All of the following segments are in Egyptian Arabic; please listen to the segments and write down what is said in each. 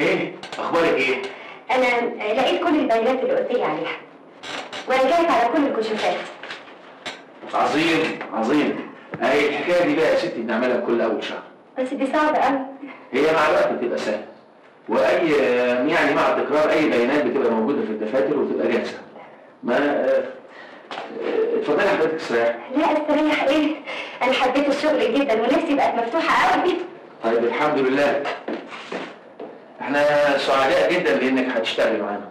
ايه اخبارك ايه انا لقيت كل البيانات اللي قلت لي عليها ورجعت على كل الكشوفات عظيم عظيم اهي الحكايه دي بقى يا ستي بنعملها كل اول شهر بس دي صعبة قوي هي مع الوقت بتبقى سهله واي يعني مع تكرار اي بيانات بتبقى موجوده في الدفاتر وتبقى جاهزه ما آه، آه، اتفضلي حضرتك استريح لا استريح ايه انا حبيت الشغل جدا ونفسي بقت مفتوحة قوي طيب الحمد لله احنا سعداء جدا بانك هتشتغلي معانا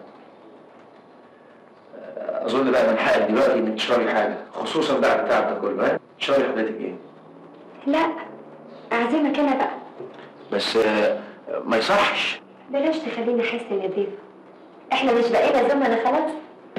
آه، اظن بقى من حقك دلوقتي انك تشربي حاجه خصوصا بعد التعب ده كله ها تشربي حضرتك ايه لا اعزمك انا بقى بس آه، ما يصحش بلاش تخليني احس اني ضيفة احنا مش بقينا زمنا خلاص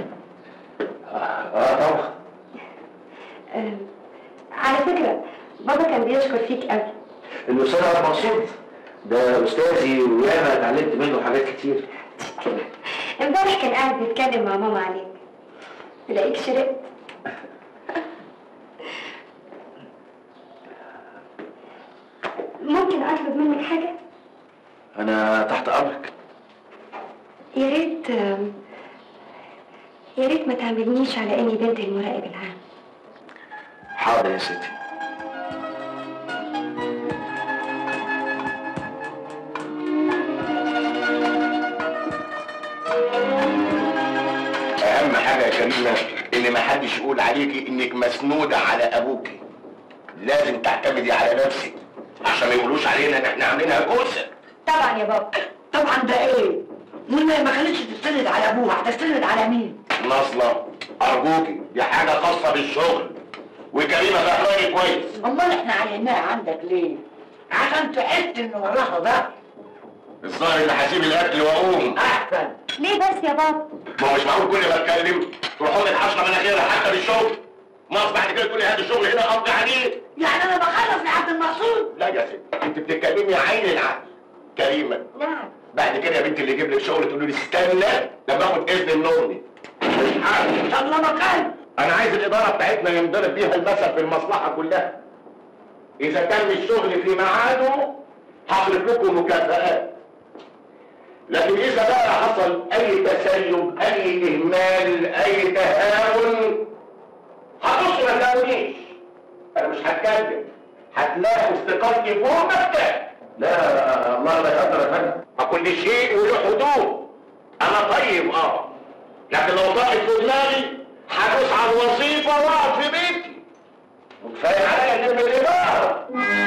اه طبعا آه، على فكرة بابا كان بيشكر فيك قوي الاستاذ عبد المقصود ده استاذي وياما اتعلمت منه حاجات كتير امبارح كان قاعد بيتكلم مع ماما عليك تلاقيك شرقت ممكن اطلب منك حاجة؟ انا تحت امرك يا ريت آم، يا ريت ما تعاملنيش على اني بنت المراقب العام حاضر يا ستي اهم حاجه يا كريمه ان ما حدش يقول عليكي انك مسنوده على ابوكي لازم تعتمدي على نفسك عشان ما يقولوش علينا ان احنا عاملينها كوسه طبعا يا بابا طبعا ده ايه؟ منى ما كانتش تستند على ابوها هتستند على مين؟ نصله ارجوكي دي حاجه خاصه بالشغل وكريمه فهماني كويس امال احنا عيناها عندك ليه؟ عشان تحس ان وراها ده الظاهر اني هسيب الاكل واقوم احسن ليه بس يا بابا؟ ما هو مش معقول كل ما اتكلم تروحوا لي الحشره مناخيرها حتى بالشغل ما بعد كده تقولي هات الشغل هنا قضي عليه يعني انا بخلص لعبد المقصود لا يا ست انت بتتكلمي عين العقل كريمه نعم بعد كده يا بنتي اللي يجيب لك شغل تقول له استنى لما اخد اذن من امي مش حاجه طب لما كان انا عايز الاداره بتاعتنا ينضرب بيها المثل في المصلحه كلها اذا كان الشغل في ميعاده هصرف لكم مكافآت لكن اذا بقى حصل اي تسيب اي اهمال اي تهاون هتبصوا ما تلاقونيش انا مش هتكلم هتلاقوا استقالتي فوق مكتب لا الله لا يقدر يا فندم كل شيء وله حدود انا طيب اه لكن لو ضاقت في دماغي هدوس على الوظيفه واقعد في بيتي وكفايه عليا ان الاداره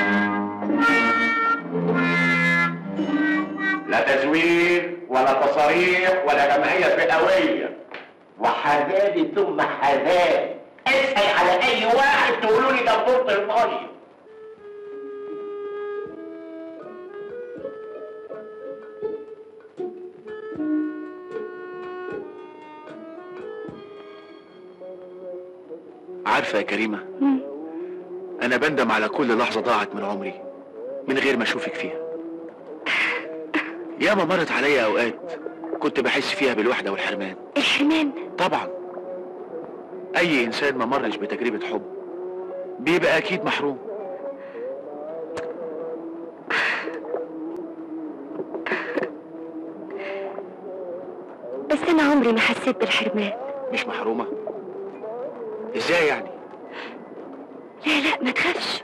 لا تزوير ولا تصاريح ولا جمعيه فئويه وحذاري ثم حذاري اسال على اي واحد تقولوا لي ده بطولة الطريق عارفه يا كريمه انا بندم على كل لحظه ضاعت من عمري من غير ما اشوفك فيها ياما مرت عليا اوقات كنت بحس فيها بالوحده والحرمان الحرمان طبعا اي انسان ما مرش بتجربه حب بيبقى اكيد محروم بس انا عمري ما حسيت بالحرمان مش محرومه ازاي يعني لا لا ما تخافش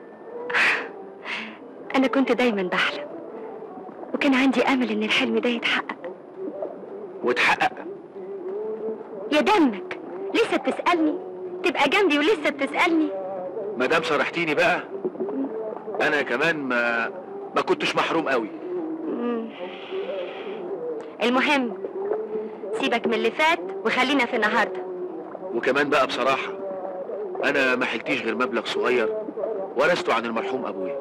انا كنت دايما بحلم وكان عندي امل ان الحلم ده يتحقق وتحقق يا دمك لسه بتسالني تبقى جنبي ولسه بتسالني ما دام صرحتيني بقى انا كمان ما ما كنتش محروم قوي مم. المهم سيبك من اللي فات وخلينا في النهارده وكمان بقى بصراحه انا ما حلتيش غير مبلغ صغير ورثته عن المرحوم ابويا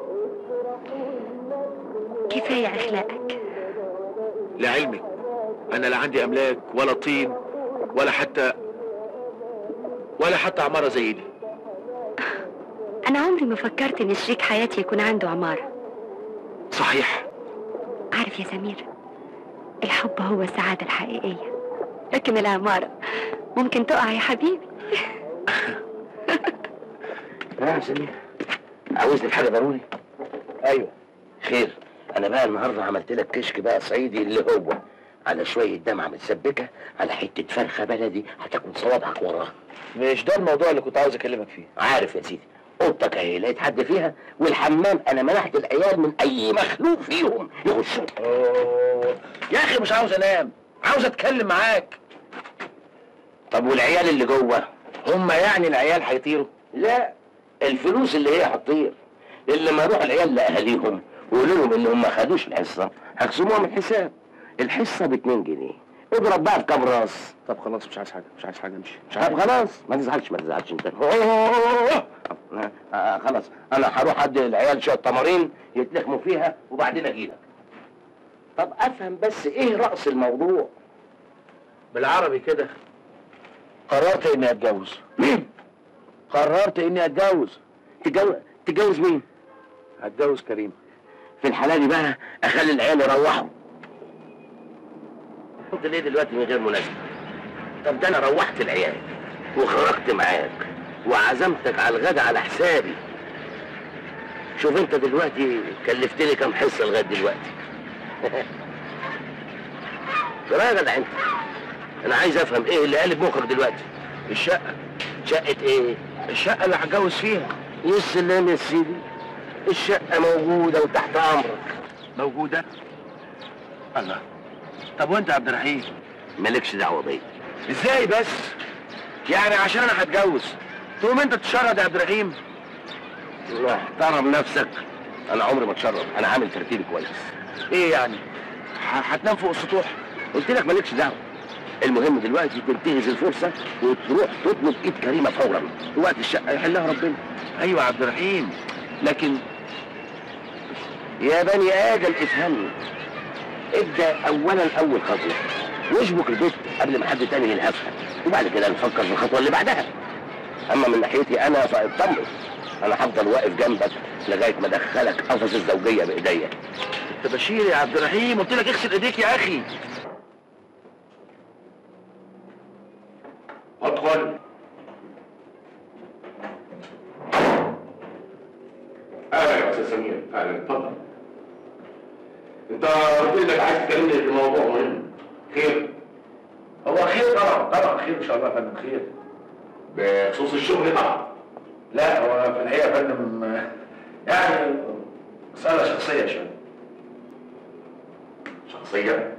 كفايه اخلاقك لعلمك انا لا عندي املاك ولا طين ولا حتى ولا حتى عماره زي دي انا عمري ما فكرت ان شريك حياتي يكون عنده عماره صحيح عارف يا سمير الحب هو السعاده الحقيقيه لكن العماره ممكن تقع يا حبيبي يا سمير عاوزني في حاجه ضروري ايوه خير انا بقى النهارده عملت لك كشك بقى صعيدي اللي هو على شويه دمعه متسبكه على حته فرخه بلدي هتاكل صوابعك وراها مش ده الموضوع اللي كنت عاوز اكلمك فيه عارف يا سيدي اوضتك اهي لقيت حد فيها والحمام انا منحت العيال من اي مخلوق فيهم يخشوا أوه. يا اخي مش عاوز انام عاوز اتكلم معاك طب والعيال اللي جوه هم يعني العيال هيطيروا لا الفلوس اللي هي هتطير اللي ما يروح العيال لاهاليهم ويقولوا لهم ان ما خدوش الحصه هيخصموها من الحساب الحصه ب 2 جنيه اضرب بقى في كام راس طب خلاص مش عايز حاجه مش عايز حاجه امشي مش طب خلاص ما تزعلش ما تزعلش انت آه، آه، خلاص انا هروح ادي العيال شويه تمارين يتلخموا فيها وبعدين اجيلك طب افهم بس ايه راس الموضوع بالعربي كده قررت اني اتجوز مين قررت اني اتجوز تتجوز تتجوز مين هتجوز كريم في الحالة دي بقى اخلي العيال يروحوا انت ليه دلوقتي من غير مناسبة طب ده انا روحت العيال وخرجت معاك وعزمتك على الغدا على حسابي شوف انت دلوقتي كلفتني كام حصة لغاية دلوقتي يا جدع انت انا عايز افهم ايه اللي قالب مخك دلوقتي الشقه شقة ايه الشقه اللي هتجوز فيها يا سلام يا سيدي الشقة موجودة وتحت امرك موجوده الله طب وانت يا عبد الرحيم مالكش دعوة بيا ازاي بس يعني عشان انا هتجوز تقوم انت تشرد يا عبد الرحيم احترم نفسك انا عمري ما اتشرب انا عامل ترتيبي كويس ايه يعني ه- هتنام فوق السطوح قلت لك مالكش دعوه المهم دلوقتي تنتهز الفرصه وتروح تطلب ايد كريمه فورا وقت الشقه يحلها ربنا ايوه يا عبد الرحيم لكن يا بني ادم افهمني ابدا اولا اول خطوه واشبك البيت قبل ما حد تاني يلهفها وبعد كده نفكر في الخطوه اللي بعدها اما من ناحيتي انا فاطمن انا هفضل واقف جنبك لغايه ما ادخلك قفص الزوجيه بايديا انت بشير يا عبد الرحيم قلت لك اغسل ايديك يا اخي ادخل اهلا يا استاذ سمير اهلا اتفضل انت قلت لي انك عايز تكلمني في موضوع مهم خير هو خير طبعا طبعا خير ان شاء الله يا فندم خير بخصوص الشغل طبعا لا هو في الحقيقه يا فندم آه، يعني مساله شخصيه شويه شخصيا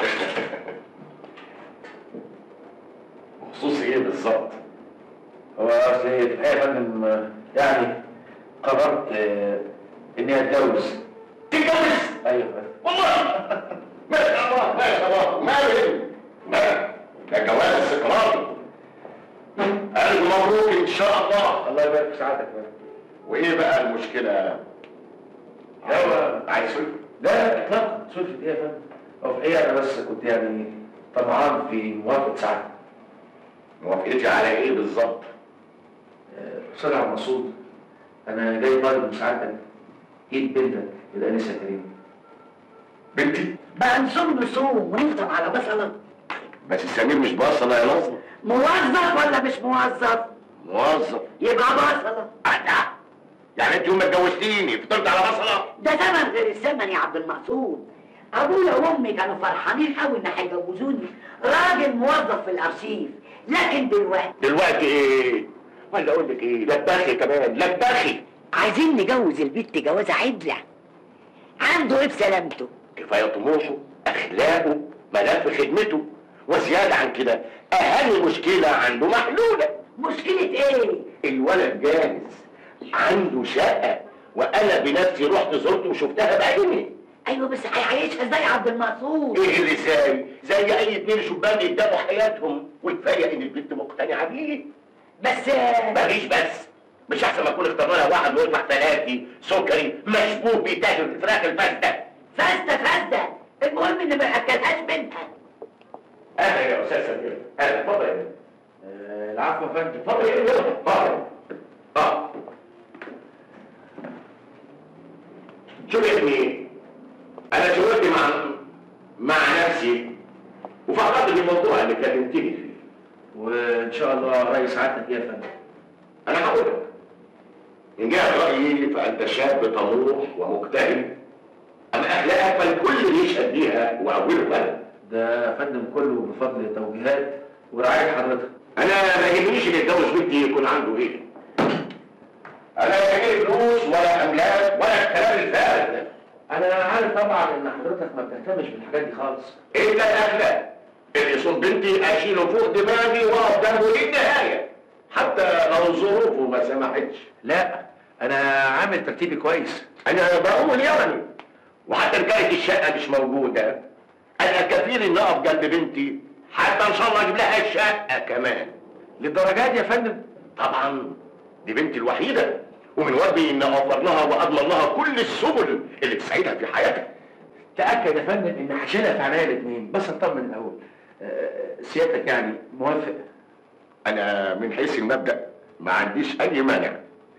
بخصوص ايه بالظبط هو اصل في الحقيقه يا فندم آه، يعني قررت آه، اني اتجوز تتجوز ايوه يا فندم والله ما شاء الله ما شاء الله ما بهم ما ده جواز استقراري ألف مبروك إن شاء الله الله يبارك في سعادتك يا فندم وإيه بقى المشكلة؟ هو- عايز سلف؟ لا اطلاقا سلفة ايه يا فندم هو في الحقيقه انا بس كنت يعني طمعان في موافقه سعادتك موافقتي على إيه بالظبط؟ آه، استاذ عبد المقصود انا جاي طالب من سعادتك ايد بنتك الانسه كريمه بنتي بقى نصوم نصوم ونفطر على بصلة بس سمير مش بصلة يا نصر موظف ولا مش موظف؟ موظف يبقى بصلة أه يعني أنت يوم ما اتجوزتيني فطرت على بصلة؟ ده زمن غير الزمن يا عبد المقصود ابويا وامي كانوا فرحانين قوي ان هيجوزوني راجل موظف في الارشيف لكن دلوقتي دلوقتي إيه؟ ولا أقول لك إيه؟ لبخي كمان لبخي عايزين نجوز البنت جوازه عدله عنده ايه بسلامته كفاية طموحه أخلاقه ملف خدمته وزيادة عن كده أهم مشكلة عنده محلولة مشكله ايه الولد جاهز عنده شقة وأنا بنفسي رحت زرته وشفتها بعيني ايوه بس هيعيشها ازاي يا عبد المقصود إيه اللي زي زي أي اتنين شبان يبدأوا حياتهم وكفاية إن البنت مقتنعة بيه بس مفيش بس مش أحسن ما أكون اخترنا لها واحد بيطلع ثلاثي سكري مشبوه بيتاكل الفراخ الفاسدة فاسده فاسده المهم ان ما ياكلهاش منها أهلا يا أستاذ سمير أهلا اتفضل يا ابني. آه، العفو يا فندم اتفضل يا ابني اتفضل اه شوف يا ابني انا شاورت مع مع نفسي وفكرت في الموضوع اللي كلمتني فيه وان شاء الله راي سعادتك ايه يا فندم انا هقول لك ان جاء رايي فانت شاب طموح ومجتهد اما اخلاقك يشهد ليها واوله بلد ده يا فندم كله بفضل توجيهات ورعاية حضرتك انا ما يهمنيش اللي يتجوز بنتي يكون عنده ايه انا لا يهمني فلوس ولا املاك ولا الكلام الفارغ ده أنا عارف طبعا إن حضرتك ما بتهتمش بالحاجات دي خالص الا الاخلاق اللي يصوم بنتي اشيله فوق دماغي واقف جنبه للنهايه حتى لو ظروفه ما سمحتش لا أنا عامل ترتيبي كويس انا بقول يعني وحتى ان كانت الشقه مش موجوده انا كفيل ان اقف جنب بنتي حتى ان شاء الله اجيب لها الشقه كمان للدرجات دي يا فندم طبعا دي بنتي الوحيده ومن واجبي ان اوفر لها واضمن لها كل السبل اللي تساعدها في حياتها تأكد يا فندم إن هشيلها في عناية الاتنين بس أطمن الأول آه، سيادتك يعني موافق انا من حيث المبدا ما عنديش اي مانع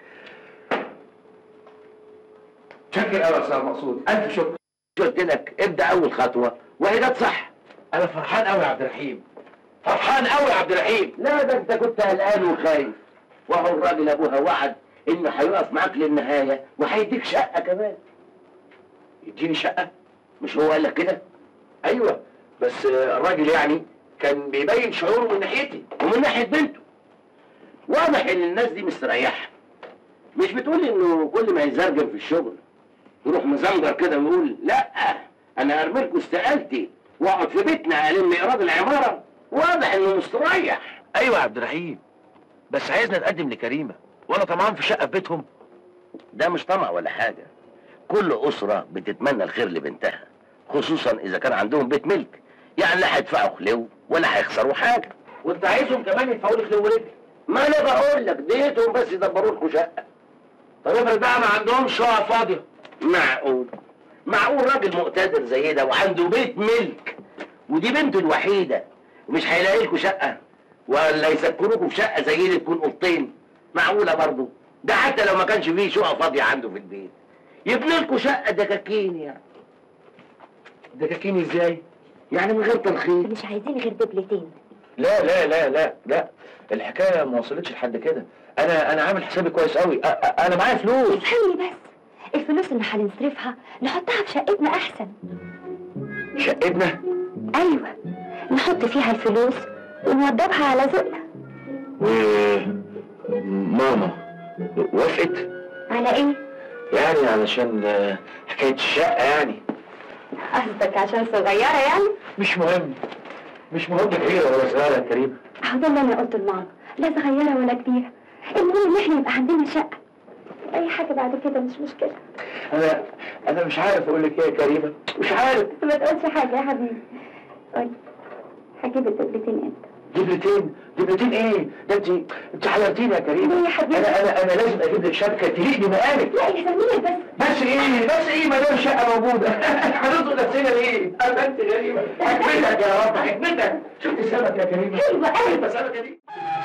شكر أوي يا أستاذ مقصود ألف شكر قلت لك ابدا اول خطوه وهي جت صح أنا فرحان أوي يا عبد الرحيم فرحان أوي يا عبد الرحيم لا ده انت كنت قلقان وخايف وهو الراجل ابوها وعد انه هيقف معاك للنهايه وهيديك شقه كمان يديني شقة مش هو قال لك كده أيوه بس آه، الراجل يعني كان بيبين شعوره من ناحيتي ومن ناحيه بنته واضح ان الناس دي مستريحه مش بتقول انه كل ما يزرجم في الشغل يروح مزمجر كده ويقول لا انا هرمي لكم استقالتي واقعد في بيتنا الم ايراد العماره واضح انه مستريح ايوه يا عبد الرحيم بس عايزنا نقدم لكريمه وانا طمعان في شقه في بيتهم ده مش طمع ولا حاجة كل أسرة بتتمنى الخير لبنتها خصوصا إذا كان عندهم بيت ملك يعني لا هيدفعوا خلو ولا هيخسروا حاجة وأنت عايزهم كمان يدفعوا لي خلو ورجل ما أنا بقول لك ديتهم بس يدبروا لكم شقة طب افرض بقى ما عندهمش شقق فاضية معقول معقول راجل مقتدر زي ده وعنده بيت ملك ودي بنته الوحيدة ومش هيلاقي لكم شقة ولا يسكنوكوا في شقة زي دي تكون أوضتين معقولة برضه ده حتى لو ما كانش فيه شقة فاضية عنده في البيت يبني لكم شقة دكاكين يعني دكاكيني ازاي؟ يعني من غير ترخيص مش عايزين غير دبلتين لا لا لا لا لا الحكاية ما وصلتش لحد كده أنا أنا عامل حسابي كويس قوي أ- أ- أنا معايا فلوس افهمني بس الفلوس اللي هنصرفها نحطها في شقتنا احسن شقتنا ايوه نحط فيها الفلوس ونوضبها على ذوقنا وماما وافقت على ايه يعني علشان آه، حكاية الشقة يعني قصدك عشان صغيره يعني مش مهم مش مهم كبيرة ولا صغيرة يا كريم اهو ده اللي انا قلته لماما لا صغيره ولا كبيره المهم ان احنا يبقى عندنا شقه اي حاجه بعد كده مش مشكله أنا أنا مش عارف أقول لك إيه يا كريمة مش عارف ما تقولش حاجه يا حبيبي قولي هجيب الدبلتين امتى دبلتين دبلتين ايه؟ ده انت انت حيرتيني يا كريمة ليه يا حبيبي؟ انا انا انا لازم اجيب لك شبكة تليق بمقامك لا يا سمير بس بس ايه بس ايه ما دام الشقة موجودة هنرضوا نفسنا ليه؟ أما انت غريبة حكمتك يا رب حكمتك شفت السمك يا كريمة حلوة أوي. شفت السمكة دي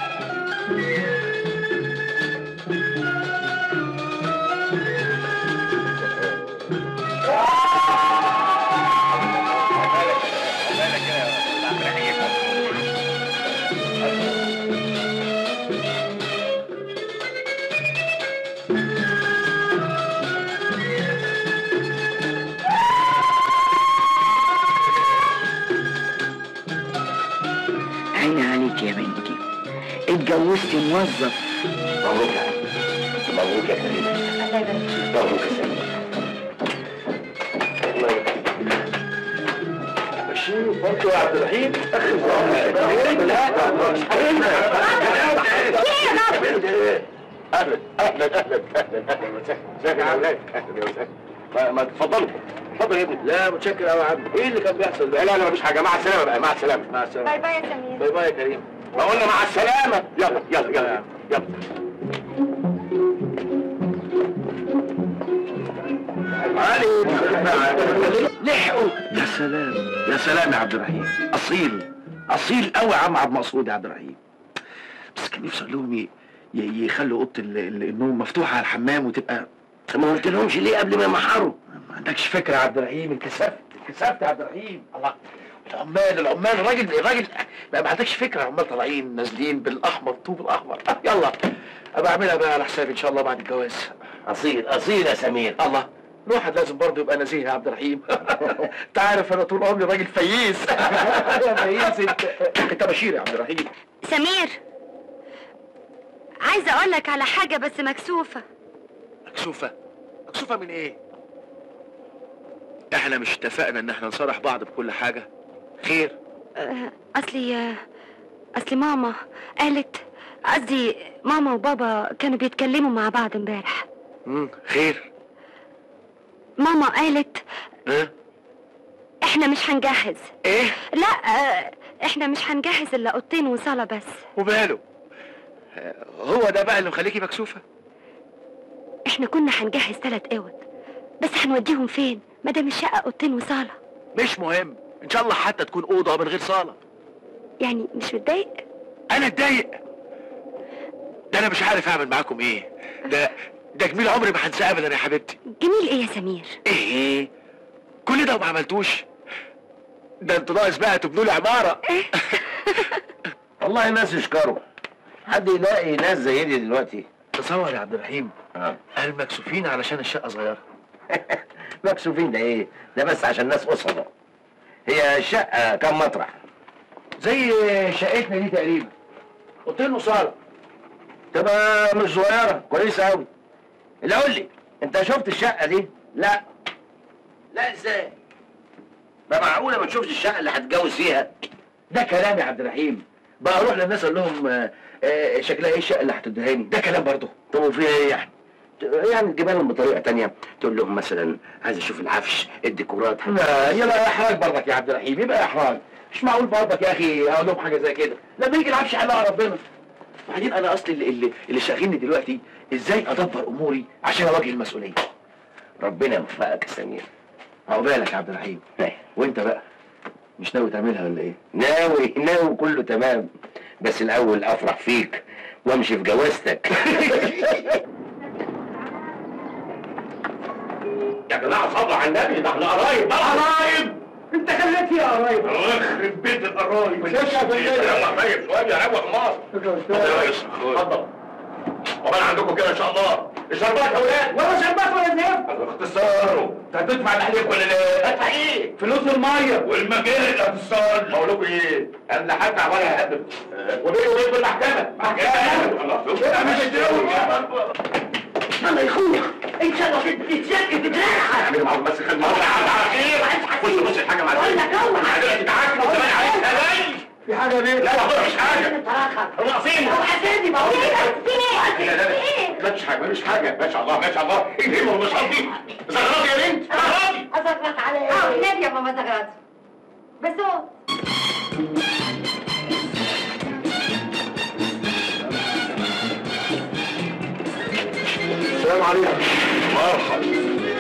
عيني عليك يا بنتي اتجوزتي موظف مبروك يا عم. مبروك يا كريمة الله يبارك فيك. مبروك يا سمير شوف انت يا عبد الرحيم اخي اهلا اهلا اهلا اهلا اهلا وسهلا ازيك يا عملاق اهلا يا وسهلا ما- ما تفضلوا اتفضل يا ابني لا متشكر قوي يا عم ايه اللي كان بيحصل لا ده؟ لا لا مفيش حاجه مع السلامه بقى مع السلامه مع السلامة باي باي يا سمير باي باي يا كريم ما قلنا مع السلامه يلا يلا يلا يلا لحقوا يا سلام يا سلام يا عبد الرحيم اصيل اصيل قوي يا عم عبد المقصود يا عبد الرحيم بس كان نفسي اقول لهم ي- ي- يخلوا اوضه ال- ال- النوم مفتوحه على الحمام وتبقى ما قلت لهمش ليه قبل ما يمحروا ما عندكش فكره يا عبد الرحيم انكسفت انكسفت يا عبد الرحيم الله العمال العمال الراجل الراجل ما ما عندكش فكره العمال طالعين نازلين بالاحمر طوب الاحمر آه، يلا ابقى اعملها بقى على حسابي ان شاء الله بعد الجواز اصيل اصيل يا سمير الله الواحد لازم برضه يبقى نزيه يا عبد الرحيم انت عارف انا طول عمري راجل فييس يا فييس انت انت بشير يا عبد الرحيم سمير عايزه اقول لك على حاجه بس مكسوفه مكسوفة مكسوفة من ايه؟ احنا مش اتفقنا ان احنا نصارح بعض بكل حاجة خير أه، اصلي أه، اصلي ماما قالت قصدي ماما وبابا كانوا بيتكلموا مع بعض امبارح مم. خير ماما قالت ها احنا مش هنجهز ايه لا أه، احنا مش هنجهز الا اوضتين وصاله بس وماله آه، هو ده بقى اللي مخليكي مكسوفة احنا كنا هنجهز ثلاث اوض بس هنوديهم فين ما دام الشقه اوضتين وصاله مش مهم ان شاء الله حتى تكون اوضة من غير صالة يعني مش متضايق انا اتضايق ده انا مش عارف اعمل معاكم ايه ده ده جميل عمري ما هنساه ابدا يا حبيبتي جميل ايه يا سمير ايه كل ده وما عملتوش ده انتوا ناقص بقى تبنوا لي عمارة والله ناس يشكروا حد يلاقي ناس زي دي دلوقتي تصور يا عبد الرحيم آه. المكسوفين علشان الشقة صغيرة مكسوفين ده ايه ده بس عشان ناس قصرة هي الشقة كم مطرح زي شقتنا دي تقريبا اوضتين وصالة تبقى مش صغيرة كويسة أوي اللي قول لي أنت شفت الشقة دي؟ لا لا إزاي؟ ده معقولة ما تشوفش الشقة اللي هتتجوز فيها؟ ده كلام يا عبد الرحيم بقى اروح للناس اقول لهم آه، آه، شكلها ايه الشقة اللي هتدهاني ده كلام برضه طب وفيها إيه يعني؟ يعني تجيبها لهم بطريقة تانية تقول لهم مثلا عايز أشوف العفش الديكورات لا يلا احراج برضك يا عبد الرحيم يبقى احراج مش معقول برضك يا اخي اقول لهم حاجه زي كده لما يجي العفش حلها ربنا وبعدين انا اصلي اللي, اللي, اللي شاغلني دلوقتي ازاي ادبر اموري عشان اواجه المسؤوليه ربنا يوفقك يا سمير عقبالك يا عبد الرحيم وانت بقى مش ناوي تعملها ولا ايه ناوي ناوي كله تمام بس الأول أفرح فيك وأمشي في جوازتك يا جماعه صلوا على النبي ده احنا قرايب بقى قرايب انت خليت فيها قرايب الله يخرب بيت القرايب مش هشرب الليل. يلا طيب شويه روق مصر اتفضل يا ريس اتفضل عقبال عندكم كده ان شاء الله الشربات يا اولاد ولا شربات ولا زيت اختصار انت هتدفع الحليب ولا لا؟ هدفع ايه؟ فلوس الميه والمجال اختصار بقول لكم ايه؟ انا هدفع ولا هقدم وبيني وبينكم المحكمه محكمه الله مش الله يا اخويا ان شاء الله تتزكي تتريح اعملوا معاهم بس خدمه على خير خش بص الحاجه مع بقول لك اهو. عايزك تتعاكم وكمان عايز هلاي في حاجه بيه لا ما مش حاجه انت راخر هم ناقصين هو حسادي ما هو لا لا لا مفيش حاجه مفيش حاجه ما شاء الله ما شاء الله ايه الهمه والنشاط دي زغراتي يا بنت زغراتي أزغرط عليه اه النبي يا ماما زغرات بس هو السلام عليكم مرحبا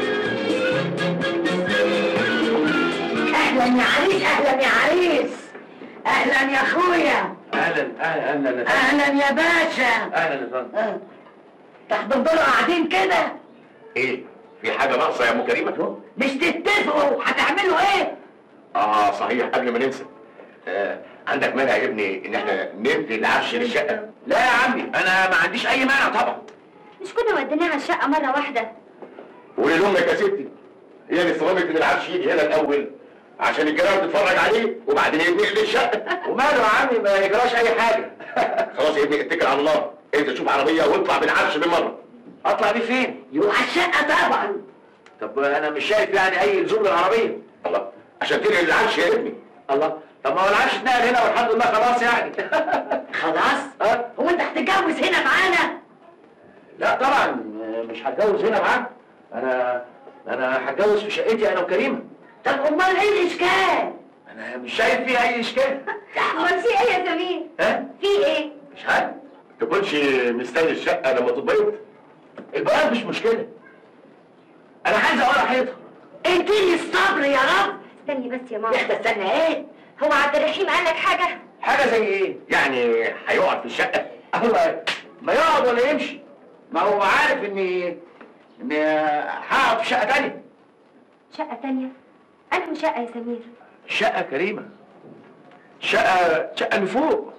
اهلا يا عريس اهلا يا عريس اهلا يا اخويا اهلا اهلا اهلا اهلا يا باشا اهلا يا فندم اه. تحضروا قاعدين كده ايه في حاجه ناقصه يا ام كريمه مش تتفقوا هتعملوا ايه اه صحيح قبل ما ننسى آه عندك مانع يا ابني ان احنا نبني العفش للشقه لا يا عمي انا ما عنديش اي مانع طبعا مش كنا وديناها الشقه مره واحده قولي لامك يا ستي هي اللي صممت ان العفش يجي هنا الاول عشان الجيران تتفرج عليه وبعدين ينقل الشقه وماله يا عمي ما يجراش اي حاجه خلاص يا ابني اتكل على الله انت شوف عربيه واطلع بالعفش بالمره اطلع بيه فين يروح على الشقه طبعا طب انا مش شايف يعني اي لزوم للعربيه الله عشان تنقل العفش يا ابني الله طب ما هو العفش اتنقل هنا والحمد لله خلاص يعني خلاص ها؟ هو انت هتتجوز هنا معانا لا طبعا مش هتجوز هنا معاك انا انا هتجوز في شقتي انا وكريمه طب امال ايه الاشكال انا مش شايف فيها اي اشكال امال في ايه يا سمير ها في ايه مش حاجه تكونش مستني الشقه لما تتبيض البياض مش مشكله انا عايز اقرا حيطه اديني الصبر يا رب استني بس يا ماما احنا استنى ايه هو عبد الرحيم قال لك حاجه حاجه زي ايه يعني هيقعد في الشقه الله ما يقعد ولا يمشي ما هو عارف اني اني هقعد في شقه تانية شقه تانية انهي شقه يا سمير شقه كريمه شقه شقه اللي فوق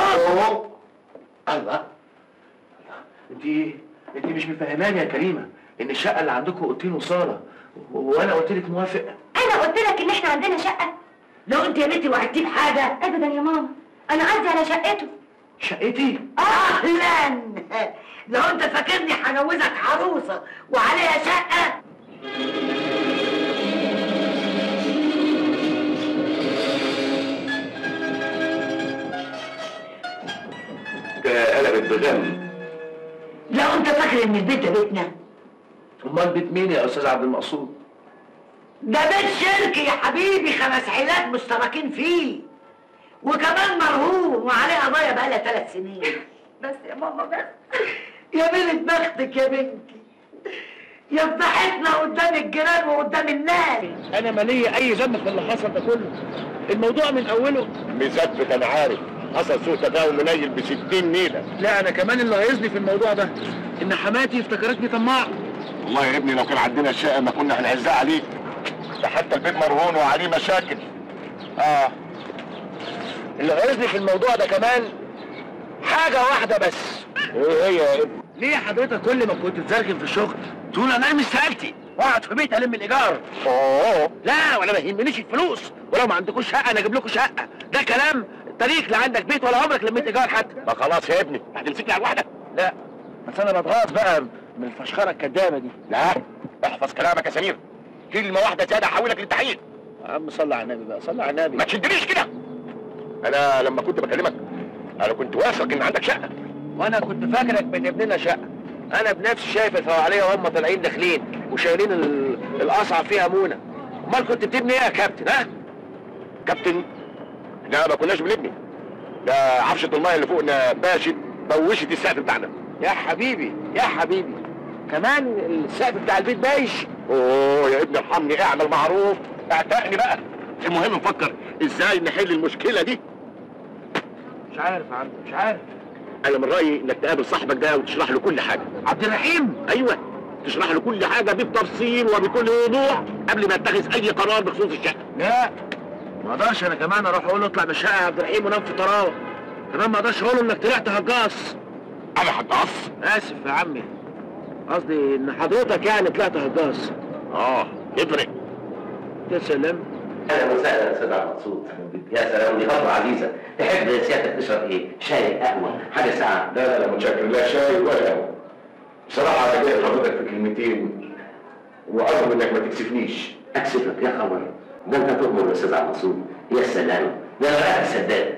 فوق الله انت انت مش مفهماني يا كريمه ان الشقه اللي عندكم اوضتين وصاله و- وانا قلت لك موافق انا قلت لك ان احنا عندنا شقه لو انت يا بنتي وعدتيه بحاجه ابدا يا ماما انا قصدي على شقته شقتي اهلا لو انت فاكرني هجوزك عروسه وعليها شقه ده قلبت بغم لو انت فاكر ان البيت ده بيتنا امال بيت مين يا استاذ عبد المقصود ده بيت شركي يا حبيبي خمس عيلات مشتركين فيه وكمان مرهون وعليه قضايا بقالها ثلاث سنين بس يا ماما بس يا بنت بختك يا بنتي يا فضحتنا قدام الجيران وقدام الناس انا مالي اي ذنب في اللي حصل ده كله الموضوع من اوله مثبت انا عارف حصل سوء تفاهم منيل ب 60 نيله لا انا كمان اللي غيظني في الموضوع ده ان حماتي افتكرتني طماع والله يا ابني لو كان عندنا الشقه ما كنا هنعزها عليك ده حتى البيت مرهون وعليه مشاكل اه اللي غيظني في الموضوع ده كمان حاجه واحده بس ايه هي يا ابني ليه حضرتك كل ما كنت تزركن في الشغل تقول انا مش سالتي واقعد في بيت الم الايجار اوه لا ولا ما يهمنيش الفلوس ولو ما عندكوش شقه انا اجيب لكم شقه ده كلام طريق لا عندك بيت ولا عمرك لميت ايجار حتى ما خلاص يا ابني هتمسكني على الواحده لا بس انا بتغاظ بقى من الفشخره الكدابه دي لا احفظ كلامك يا سمير كلمه واحده زياده هحولك للتحقيق يا عم صلي على النبي بقى صلي على النبي ما تشدنيش كده انا لما كنت بكلمك انا كنت واثق ان عندك شقه وانا كنت فاكرك بتبني لنا شقه انا بنفسي شايف الفوعليه وهم طالعين داخلين وشايلين ال- القصعه فيها مونه امال كنت بتبني ايه يا كابتن ها كابتن لا ما كناش بنبني ده عفشه المايه اللي فوقنا باشت بوشت السقف بتاعنا يا حبيبي يا حبيبي كمان السقف بتاع البيت بايش اوه يا ابني ارحمني اعمل معروف اعتقني بقى المهم نفكر ازاي نحل المشكله دي مش عارف يا عم مش عارف انا من رايي انك تقابل صاحبك ده وتشرح له كل حاجه عبد الرحيم ايوه تشرح له كل حاجه بالتفصيل وبكل وضوح قبل ما يتخذ اي قرار بخصوص الشقه لا ما اقدرش انا كمان اروح اقول له اطلع من الشقه يا عبد الرحيم ونام في طراوه كمان ما اقدرش اقول له انك طلعت هجاص انا هتقص اسف يا عمي قصدي ان حضرتك يعني طلعت هجاص اه يفرق يا سلام اهلا وسهلا يا استاذ عبد المقصود يا سلام دي خطوه عزيزه تحب سيادتك تشرب ايه؟ شاي قهوه حاجه ساعه لا لا لا متشكر لا شاي ولا قهوه بصراحه انا جاي لحضرتك في كلمتين وارجو انك ما تكسفنيش اكسفك يا خبر ده انت تؤمر يا استاذ عبد المقصود يا سلام ده انا رايح السداد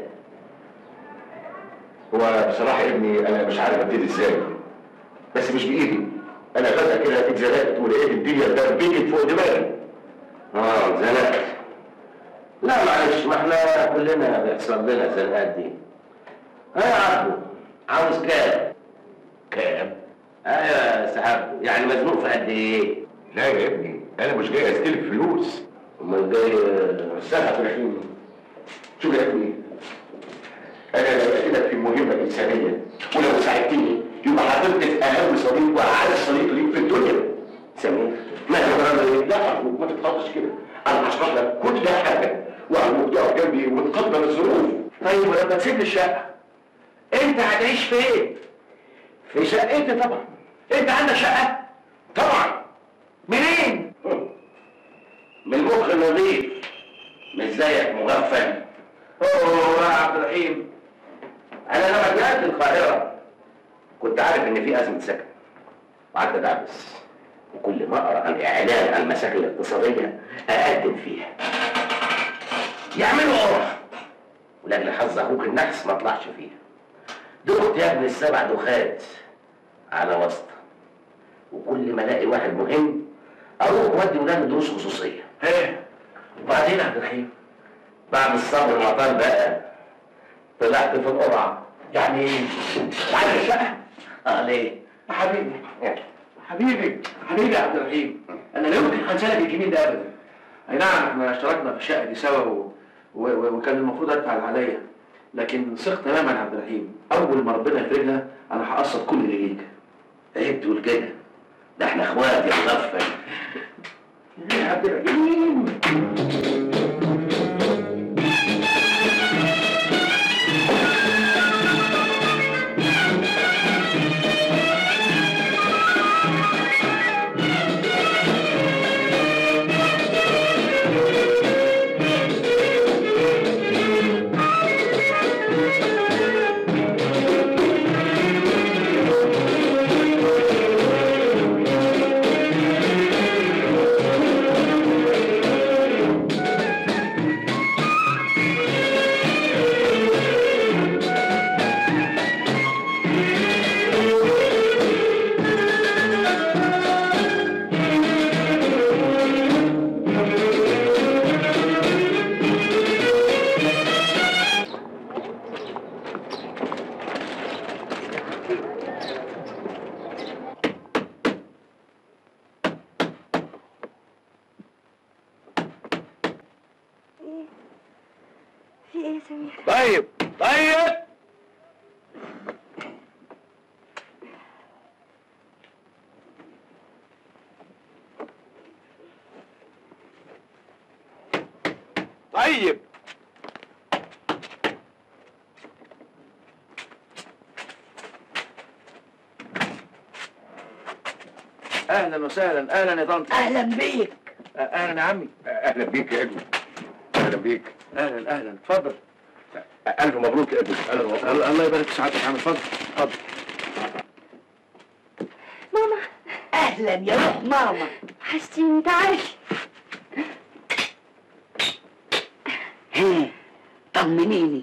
هو بصراحه يا ابني انا مش عارف ابتدي ازاي بس مش بايدي انا فجاه كده اتزنقت ولقيت الدنيا دربكت فوق دماغي اه زنقت لا معلش ما احنا كلنا بيحصل لنا الزنقات دي ها يا عبدو عاوز كام؟ كام ايوه يا سحاب يعني مزنوق في قد ايه؟ لا يا ابني انا مش جاي استلف فلوس امال جاي سهل رحيم شوف يا ابني انا لقيتك في مهمه انسانيه ولو ساعدتني يبقى هتلطف اهم صديق واعز صديق ليك في الدنيا سمير ما انا ايه لا أرجوك ما تتخطش كده انا هشرح لك كل حاجه وارجوك تقف جنبي وتقدر الظروف طيب ولما تسيب لي الشقه انت هتعيش فين؟ في شقتي طبعا انت عندك شقه؟ طبعا منين؟ من مخ نظيف مش زيك مغفل اوه يا عبد الرحيم انا لما جاءت القاهره كنت عارف ان في ازمه سكن وقعدت ادعبس وكل ما اقرا عن اعلان عن المشاكل الاقتصاديه اقدم فيها يعملوا قرف ولاجل حظ اخوك النحس ما طلعش فيها دخت يا ابني السبع دخات على واسطه وكل ما الاقي واحد مهم اروح ودي ولادي دروس خصوصيه ايه؟ وبعدين يا عبد الرحيم بعد الصبر والعطاء بقى طلعت في القرعه يعني ايه؟ عندك شقه؟ اه ليه؟ يا حبيبي حبيبي حبيبي يا عبد الرحيم انا لا يمكن هنسالك الجميل ده ابدا اي نعم احنا اشتركنا في الشقه دي سوا و... و... و... وكان المفروض ادفع اللي عليا لكن ثق تماما يا عبد الرحيم اول ما ربنا يفرجها انا هقسط كل اللي ليك عيب تقول كده ده احنا اخوات يا مغفل يا عبد الرحيم في ايه يا سمير طيب طيب طيب اهلا وسهلا اهلا يا طنط اهلا بيك اهلا يا عمي اهلا بيك يا ابني اهلا بيك اهلا اهلا اتفضل الف مبروك يا ابني الف مبروك الله الله يبارك في سعادتك يا عم اتفضل اتفضل ماما اهلا يا روح ماما وحشتيني تعالي ها طمنيني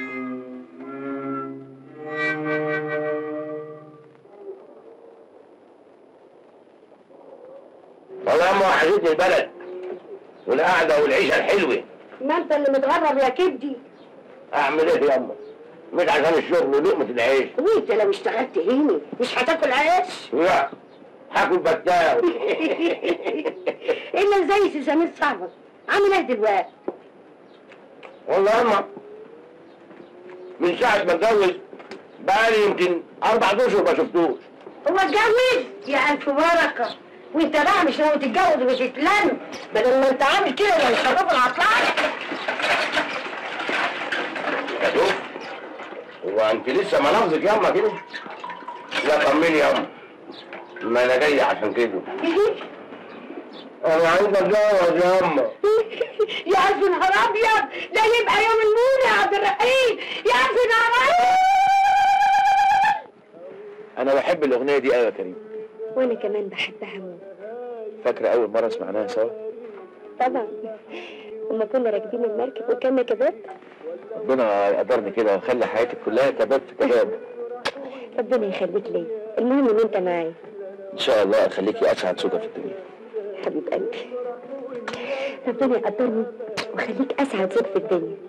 والله يا أما وحشتني البلد والقعدة والعيشة الحلوة ما انت اللي متغرب يا كبدي أعمل إيه يا أما؟ مش عشان الشغل ولقمة العيش وانت لو اشتغلت هنا مش هتاكل عيش لا هاكل بتاو الا زي سي سمير صاحبك عامل ايه دلوقتي والله يا أما من ساعة ما اتجوز بقالي يمكن أربع أشهر ما شفتوش هو اتجوز يا الف بركه وانت بقى مش ناوي تتجوز وتتلم بدل ما انت عامل كده يا الشباب العطلان يا دوب هو أنت لسه منافذك ياما كده؟ لا طمني ياما ما أنا جاي عشان كده أنا عايز أتجوز ياما يا الف نهار ابيض ده يبقى يوم النور يا عبد الرحيم يا الف نهار ابيض انا بحب الاغنيه دي قوي يا كريم وانا كمان بحبها موت فاكره اول مره سمعناها سوا طبعا لما كنا راكبين المركب وكنا كباب ربنا يقدرني كده ويخلي حياتك كلها كباب في كباب ربنا يخليك ليا المهم ان انت معايا ان شاء الله اخليكي اسعد صوره في الدنيا حبيب قلبي ربنا يقدرني وخليك اسعد زوج في الدنيا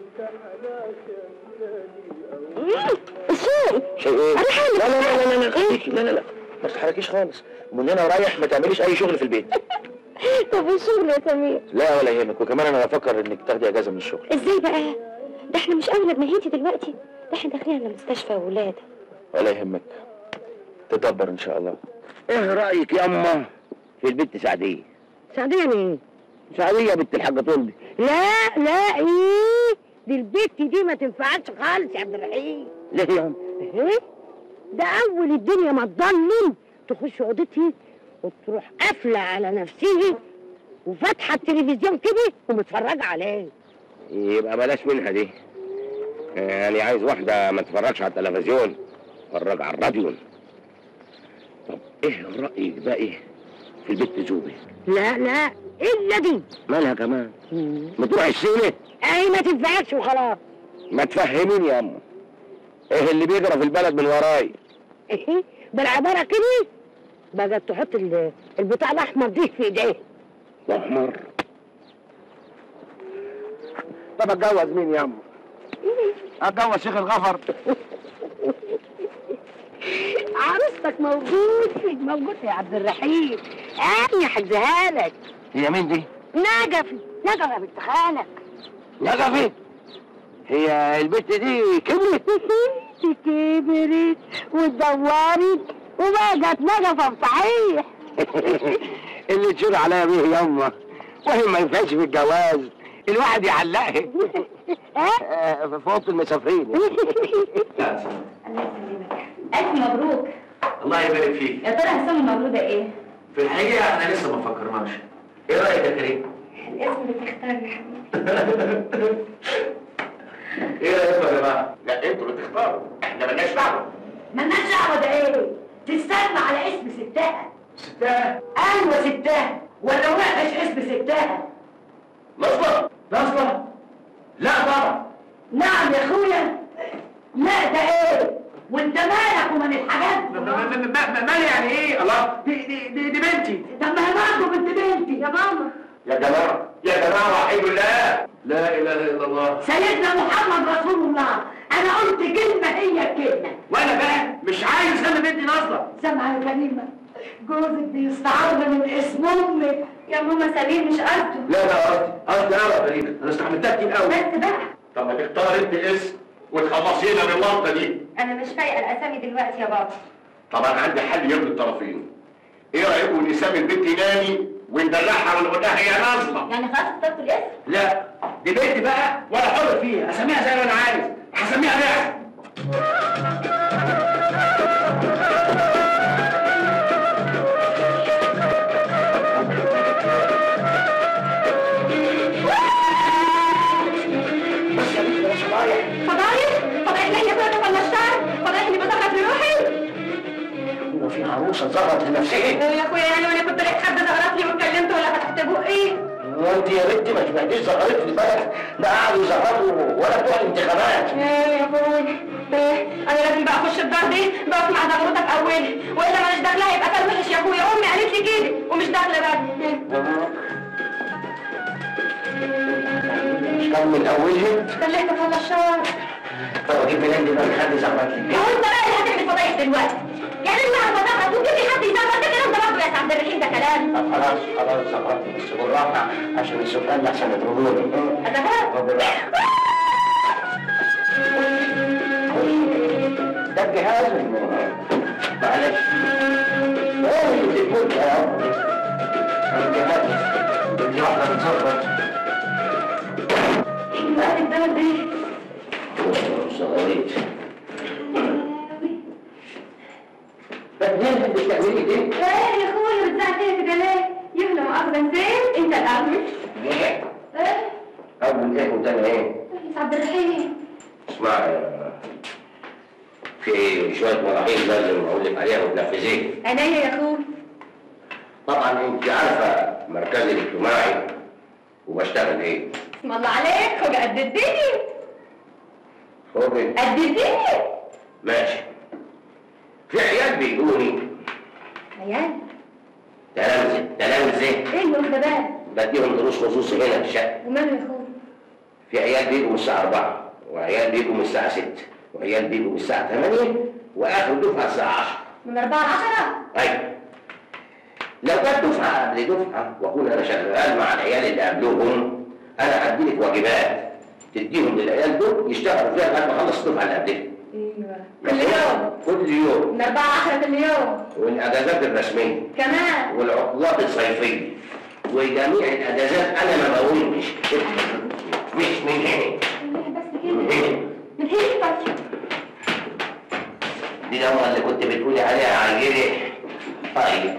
شيء شيء ايه؟ أنا لا حامل. لا لا لا لا خليكي لا لا لا ما تتحركيش خالص من هنا ورايح ما تعمليش اي شغل في البيت طب الشغل يا سمير لا ولا يهمك وكمان انا بفكر انك تاخدي اجازه من الشغل ازاي بقى ده احنا مش اولى بنهيتي دلوقتي ده احنا داخلين على مستشفى ولاده ولا يهمك تدبر ان شاء الله إيه رأيك ياما في البنت سعدية؟ سعدية مين سعدية بنت الحاجة طلبي لا لا ايه دي البت دي ما تنفعش خالص يا عبد الرحيم ليه ياما؟ ايه ده اول الدنيا ما تضلم تخش اوضتي وتروح قافله على نفسها وفاتحه التلفزيون كده ومتفرجه عليه يبقى بلاش منها دي يعني عايز واحدة ما تتفرجش على التلفزيون تتفرج على الراديو طب ايه رأيك بقى ايه في البنت زوبي لا لا الا دي مالها كمان ما تروح السينما اي ما تنفعكش وخلاص ما تفهميني يا اما ايه اللي بيجرى في البلد من وراي ايه بالعباره كده بقت تحط ال- البتاع الاحمر دي في ايديه احمر طب اتجوز مين يا اما اتجوز شيخ الغفر عروستك موجود موجود يا عبد الرحيم انا هحجزها لك هي مين دي نجفي نجفي يا بنت خالك نجفي هي البنت دي كبرت دي كبرت واتدورت وبقت نجفة صحيح اللي تشير عليها بيه يما وهي ما ينفعش في الجواز الواحد يعلقها ها؟ آه، في اوضه المسافرين ألف مبروك الله يبارك فيك يا ترى هسمي المولودة إيه؟ في الحقيقه احنا لسه ما فكرناش ايه رايك يا كريم الاسم اللي تختار يا حبيبي ايه رايكم يا جماعه لا انتوا اللي تختاروا احنا مالناش دعوه مالناش دعوه ده ايه تستنى على اسم ستها ستات ايوه ستها ولا وحش اسم ستها نصبر نصلة لا طبعا نعم يا اخويا لا ده ايه وانت مالك ومن الحاجات م- م- م- م- مال يعني ايه الله دي دي دي, دي بنتي طب ما هي برضه بنت بنتي يا ماما يا جماعه يا جماعه وحيد الله لا اله الا الله سيدنا محمد رسول الله انا قلت كلمه هي كلمه وانا بقى مش عايز اسمي بنتي نصلة سامعه يا كريمه جوزك بيستعار من اسم امك يا ماما سمير مش قصده لا لا قصدي قصدي انا يا كريم انا استحملتها كتير قوي بس بقى طب ما تختار انت اسم وتخلصينا من اللقطه دي انا مش فايقه الاسامي دلوقتي يا بابا طبعا عندي حل يرضي الطرفين ايه رايكم نسمي البنت ناني وندلعها ونقول لها يا نظمه يعني خلاص اخترتوا الاسم لا دي بنتي بقى ولا حر فيها اسميها زي ما انا عايز هسميها بعزة فضايح فضايح ليا كنت ولا الشهر فضايح اللي بتغرق في روحي هو في عروسه ظهرت لنفسها يا اخويا يعني وانا كنت لقيت حد زغرت لي واتكلمت ولا فتحت بقي وانت يا بنتي ما سمعتيش زهرت لي بقى ده قعدوا يزهروا ولا بتوع الانتخابات ايه يا اخويا ايه انا لازم بقى اخش الدار دي بقف مع زغروتك اولي والا ماليش داخله يبقى كان وحش يا اخويا امي قالت لي كده ومش داخله بقى مش كان من اولهم خليك في الشهر طب اجيب منين دي بقى حد زهرت لي هو انت بقى اللي هتعمل فضايح دلوقتي يعني انت على فضايح وتجيب لي حد يزغرت ده كلام ده برضه يا عبد الرحيم ده كلام طب خلاص خلاص زهرت بس بالراحه عشان السكان احسن يضربوني اتفهم بالراحه ده الجهاز معلش ايه اللي بتقول يا رب الجهاز دي واحده بتظبط بقى الدواء دي صغيرين بدين بتعملي ايه؟ ايه يا اخويا بتزعل كده ليه؟ يهلا مؤاخذة زين انت الاول ايه؟ ايه اول ايه وتاني ايه؟ يا عبد الرحيم اسمع يا- في شوية مراحيض لازم اقول لك عليها وتنفذيها عينيا يا اخويا طبعا انت عارفة مركزي الاجتماعي وبشتغل ايه؟ اسم الله عليك فوق قد الدنيا فوقي قد الدنيا ماشي في عيال بيجوني عيال تلامذة تلامذة ايه اللي واخده بالك بديهم دروس خصوصي هنا في الشقة وماله يا اخويا في عيال بيجوا من الساعة 4 وعيال بيجوا من الساعة 6 وعيال بيجوا من الساعة 8 وآخر دفعة الساعة 10 من أربعة لعشرة أيوة لو كانت دفعة قبل دفعة وأكون أنا شغال مع العيال اللي قبلهم أنا هدي لك واجبات تديهم للعيال دول يشتغلوا فيها لغاية ما أخلص الدفعة اللي قبلها ايوه كل يوم كل يوم من أربعة لعشرة كل يوم والأجازات الرسمية كمان والعطلات الصيفية وجميع الأجازات أنا ما بقولش مش من هنا بس من كده هنا من هيك بس دي الأمر اللي كنت بتقولي عليها عجينة طيب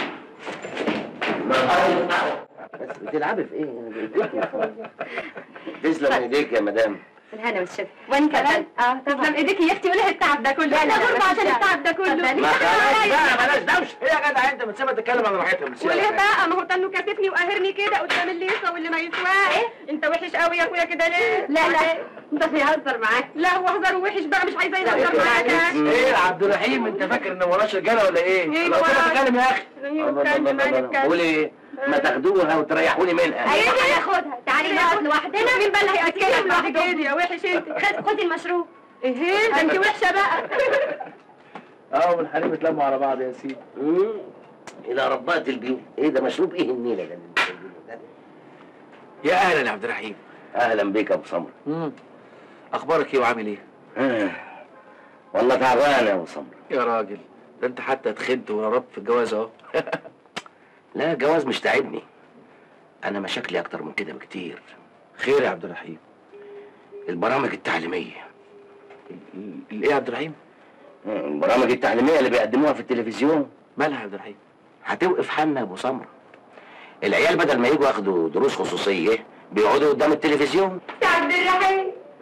ما طيب بس بتلعبي في ايه؟ تسلم ايديك يا مدام الهنا والشفا وين كمان؟ اه تسلم ايديك يا اختي وليه التعب ده كله؟ لا لا غربة عشان التعب ده كله ما خلاص بقى بلاش دوشه ايه يا جدع انت بتسيبها تتكلم عن راحتها بتسيبها وليه تتكلم. بقى ما هو تنو كاتفني وقاهرني كده قدام اللي يسوى واللي ما يسواش ايه انت وحش قوي يا اخويا كده ليه لا لا انت بيهزر معاك لا هو هزار وحش بقى مش عايزاه يهزر معاك ايه يا عبد الرحيم انت فاكر ان وراش رجاله ولا ايه؟ ايه لو كده وراش؟ تتكلم يا اخي قولي ايه؟ ما تاخدوها وتريحوني منها ايوه هناخدها تعالي نقعد لوحدنا مين بقى اللي هيتكلم لوحده يا وحش انت خد خدي المشروب ايه ده انت وحشه بقى اه والحريم اتلموا على بعض يا سيدي مم. الى ربات البيوت ايه ده مشروب ايه النيله ده اللي بتقولوا ده؟ يا اهلا يا عبد الرحيم اهلا بك يا ابو سمر مم. اخبارك ايه وعامل ايه؟ آه. والله تعبان يا ابو سمر يا راجل ده انت حتى اتخنت وربت في الجواز اهو لا الجواز مش تعبني انا مشاكلي اكتر من كده بكتير خير يا عبد الرحيم البرامج التعليميه ال- الايه يا عبد الرحيم؟ آه، البرامج التعليميه اللي بيقدموها في التلفزيون مالها يا عبد الرحيم؟ هتوقف حالنا يا ابو سمر العيال بدل ما يجوا ياخدوا دروس خصوصيه بيقعدوا قدام التلفزيون يا عبد الرحيم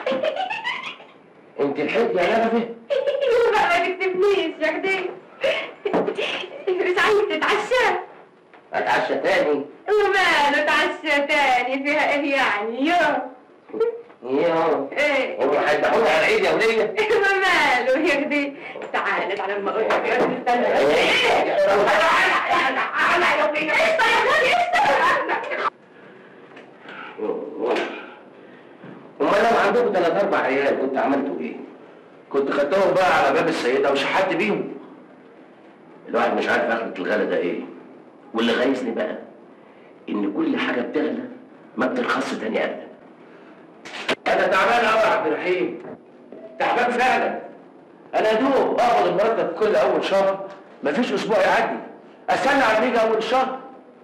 انت الحج يا نفه بقى ما تكتبنيش يا خدي مش عايز تتعشى اتعشى تاني وماله تعشى تاني فيها ايه يعني يو يوه ايه هم هيذبحونا على العيد يا وليه وماله يا خدي تعالى تعالى لما اقول لك بس استنى ايه اشطر يا خدي اشطر امال لو عندكم ثلاث اربع عيال كنت عملتوا ايه؟ كنت خدتهم بقى على باب السيدة وشحت بيهم الواحد مش عارف اخرة الغلا ده ايه واللي غايزني بقى ان كل حاجه بتغلى ما بترخصش تاني ابدا انا تعبان عبد الرحيم تعبان فعلا انا يا دوب اقبض المرتب كل اول شهر مفيش اسبوع يعدي استنى على ما يجي اول الشهر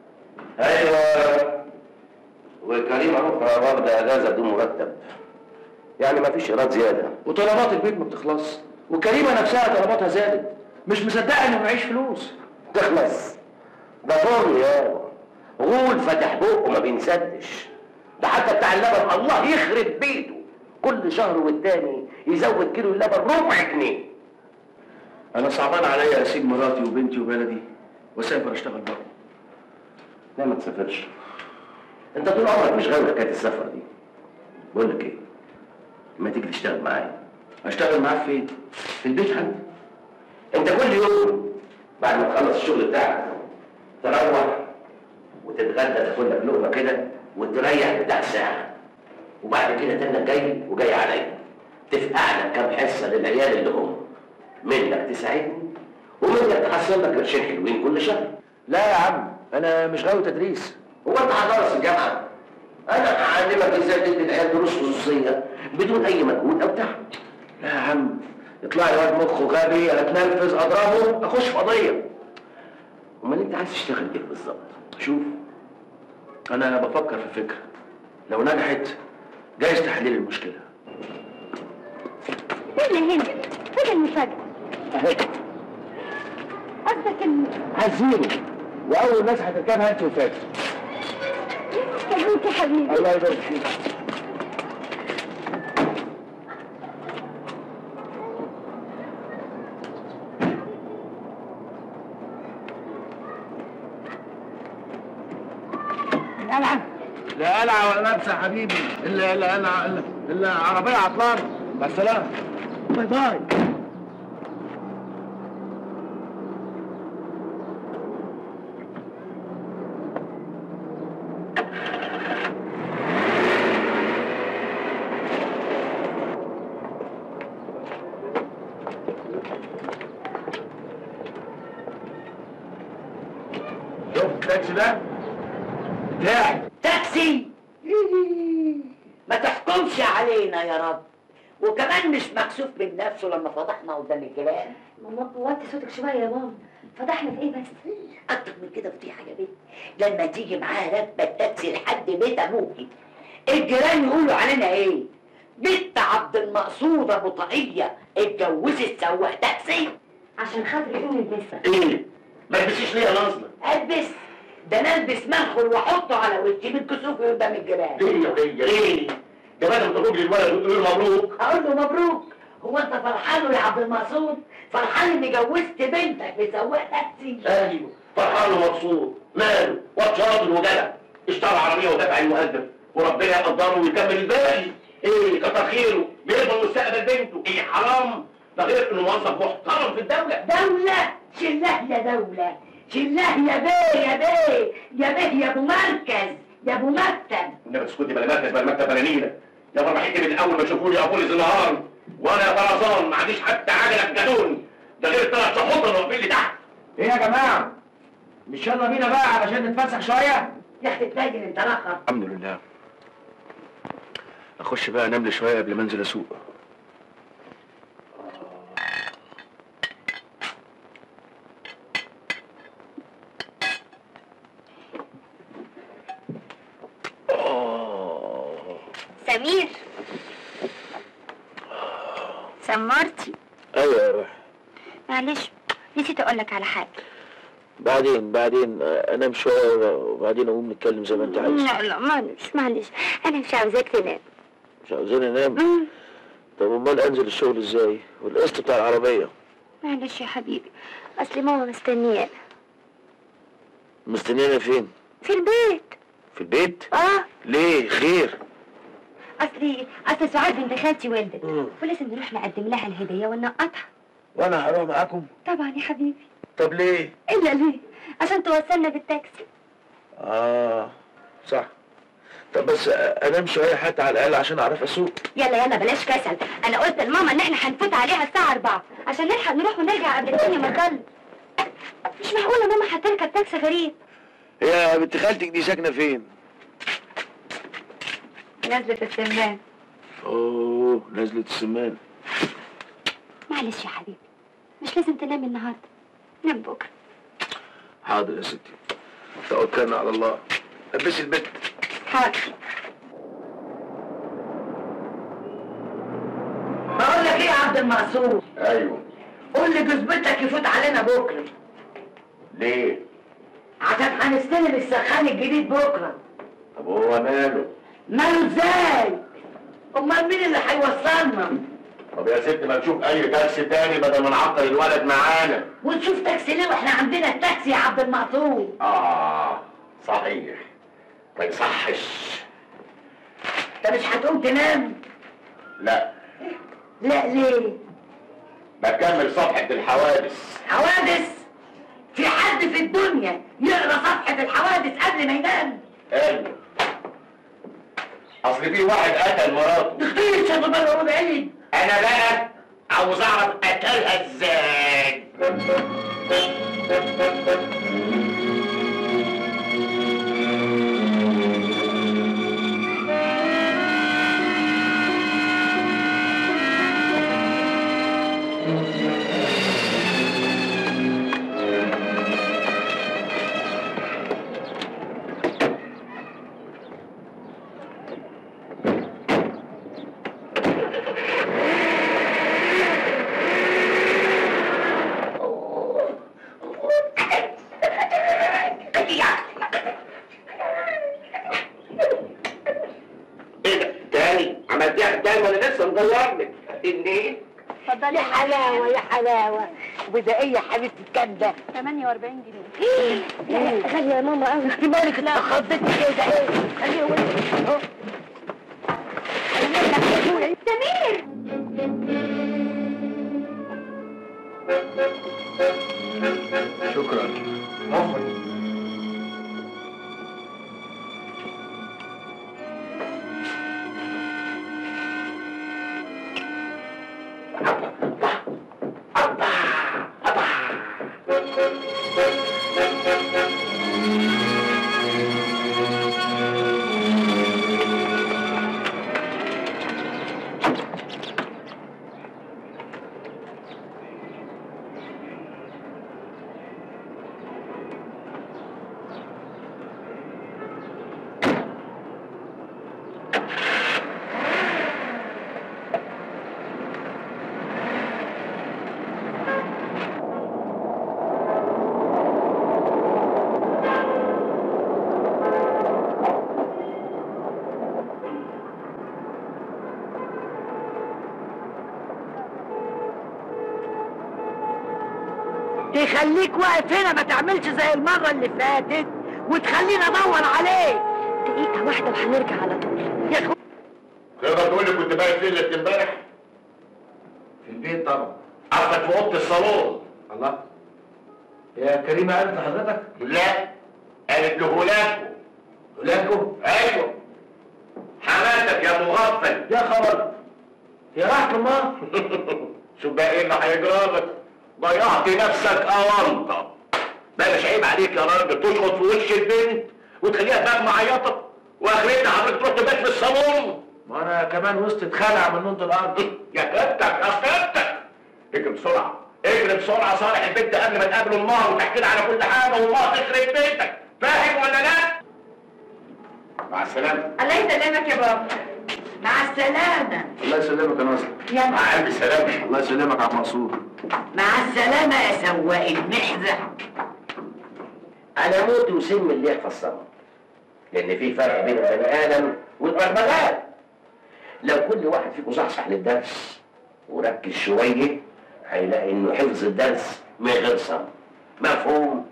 ايوه وكريمه اخرى واخده اجازه بدون مرتب يعني ما فيش ايراد زياده وطلبات البيت ما بتخلصش وكريمه نفسها طلباتها زادت مش مصدقه اني معيش فلوس تخلص ده فرن يا غول فتح بقه ما بينسدش ده حتى بتاع اللبن الله يخرب بيته كل شهر والتاني يزود كيلو اللبن ربع جنيه انا صعبان عليا اسيب مراتي وبنتي وبلدي واسافر اشتغل بره لا ما تسافرش انت طول عمرك مش غاوي حكايه السفر دي بقول لك ايه ما تيجي تشتغل معايا اشتغل معاك فين في البيت عندي انت كل يوم بعد ما تخلص الشغل بتاعك تروح وتتغدى تاكل لك لقمه كده وتريح بتاع ساعه وبعد كده تنك جاي وجاي عليا تفقع لك كام حصه للعيال اللي هم منك تساعدني ومنك تحصل لك قرشين حلوين كل شهر لا يا عم انا مش غاوي تدريس هو انت هتدرس الجامعه انا هعلمك ازاي تدي العيال دروس خصوصيه بدون اي مجهود او تعب لا يا عم يطلع لي واد مخه غبي اتنرفز اضربه اخش في قضيه امال انت عايز تشتغل ايه بالظبط شوف انا بفكر في فكره لو نجحت جايز تحل لي المشكله فين هند فين المفاجأة اهي قصدك ان عزيمه واول ناس هتركبها انت وفاتن مبروك يا حبيبي الله يبارك فيك القلعة لا قلعه ولا لبسه حبيبي الا الا الا الا الا عربيه عطلانه مع السلامه باي باي شوف التاكسي ده بتاعي تاكسي ما تحكمش علينا يا رب وكمان مش مكسوف من نفسه لما فضحنا قدام الجيران ماما وطي صوتك شوية يا ماما فضحنا في ايه بس اكتر من كده فضيحه يا بنت لما تيجي معاها راكبه التاكسي لحد بيت ابوكي الجيران يقولوا علينا ايه بنت عبد المقصود ابو طاقيه اتجوزت سواق تاكسي عشان خاطر يقوم البسها ايه ما تلبسيش ليه يا ناصله البس ده انا البس منخل واحطه على وشي من كسوفي قدام الجيران ليه يا ليه ليه ده بدل ما تخرج للولد وتقول له مبروك اقول له مبروك هو انت فرحان له يا عبد المقصود فرحان اني جوزت بنتك لسواق تاكسي ايوه فرحان ومبسوط ماله واد شاطر وجدع اشترى عربيه ودفع المقدم وربنا يقدره ويكمل الباقي ايه كتر خيره بيضمن مستقبل بنته ايه حرام ده غير انه موظف محترم في الدوله دولة شله يا دولة شله يا بيه يا بيه يا بيه يا ابو مركز يا ابو مكتب انما اسكتي بلا مركز بلا مكتب بلا نيله يا فرحتي من الاول ما تشوفوني ابوليس النهار وانا يا طرزان ما عنديش حتى عجله في جدون ده غير الثلاث شحوط اللي واقفين لي تحت ايه يا جماعه مش يلا بينا بقى علشان نتفسح شويه يا اخي التاجر انت رخص الحمد لله اخش بقى انام لي شويه قبل ما انزل اسوق سمير سمرتي ايوه يا روح معلش نسيت اقول لك على حاجه بعدين بعدين آه، انام شويه وبعدين اقوم نتكلم زي ما انت عايز لا لا معلش معلش انا مش عاوزاك تنام مش عاوزين انام مم. طب امال انزل الشغل ازاي والقسط بتاع العربيه معلش يا حبيبي اصل ماما مستنيانا مستنيانا فين في البيت في البيت اه ليه خير اصلي اصل سعاد بنت خالتي ولدت مم. ولازم نروح نقدم لها الهديه وننقطها وانا هروح معاكم طبعا يا حبيبي طب ليه الا ليه عشان توصلنا بالتاكسي اه صح طب بس آه، انام شويه حتى على الاقل عشان اعرف اسوق يلا يلا بلاش كسل انا قلت لماما ان احنا هنفوت عليها الساعه 4 عشان نلحق نروح ونرجع قبل الدنيا ما تضل مش معقوله ماما هتركب تاكسي غريب يا بنت خالتك دي ساكنه فين نزلة السمان اوه نزلت السمان معلش يا حبيبي مش لازم تنام النهارده نام بكره حاضر يا ستي توكلنا على الله لبسي البيت حاضر بقول لك ايه يا عبد المقصود ايوه قول لي جزبتك يفوت علينا بكره ليه عشان هنستلم السخان الجديد بكره طب هو ماله ماله ازاي امال مين اللي هيوصلنا طب يا ست ما نشوف اي تاكسي تاني بدل ما نعطل الولد معانا ونشوف تاكسي ليه واحنا عندنا التاكسي يا عبد المقصود اه صحيح ما يصحش انت مش هتقوم تنام لا لا ليه بكمل صفحة الحوادث حوادث في حد في الدنيا يقرا صفحه الحوادث قبل ما ينام ايوه اصل في واحد قتل مراته تخيل شد بره بعيد انا بقى عاوز اعرف قتلها ازاي ايه ده تاني عملتها تاني وانا لسه مغيرلك اني اتفضلي يا حلاوه يا حلاوه بدائيه حبيبتي كام ده 48 جنيه لا غاليه يا ماما قوي انت مالك لا خضتني كده ايه خليه يقول أهو. سمير شكرا عفوا تخليك واقف هنا ما تعملش زي المره اللي فاتت وتخليني ادور عليك دقيقة واحدة وهنرجع على طول يا اخو تقدر تقول لي كنت بايت ليلة امبارح في البيت طبعا قصدك في اوضه الصالون الله يا كريمه قالت لحضرتك لا قالت له هولاكو هولاكو ايوه حماتك يا مغفل يا خبر يا راحت الله شوف بقى ايه اللي هيجرى لك ضيعت نفسك اونطه بقى مش عيب عليك يا راجل تشخط في وش البنت وتخليها تبقى معيطه واخرتها حضرتك تروح تبات في الصالون ما انا كمان وسط اتخلع من نوض الارض يا كابتك يا كابتك اجري بسرعه اجري بسرعه صالح البنت قبل ما تقابل امها وتحكي لها على كل حاجه وامها تخرب بيتك فاهم ولا لا؟ مع السلامه الله يسلمك يا بابا مع السلامه الله يسلمك يا ناصر يا مع قلب سلامه الله يسلمك يا عم منصور مع السلامه يا سواق المحزه انا موت وسم اللي يحفظ صمم لان في فرق بين البني ادم والبغبغاء لو كل واحد فيكم صحصح للدرس وركز شويه هيلاقي انه حفظ الدرس من غير صم مفهوم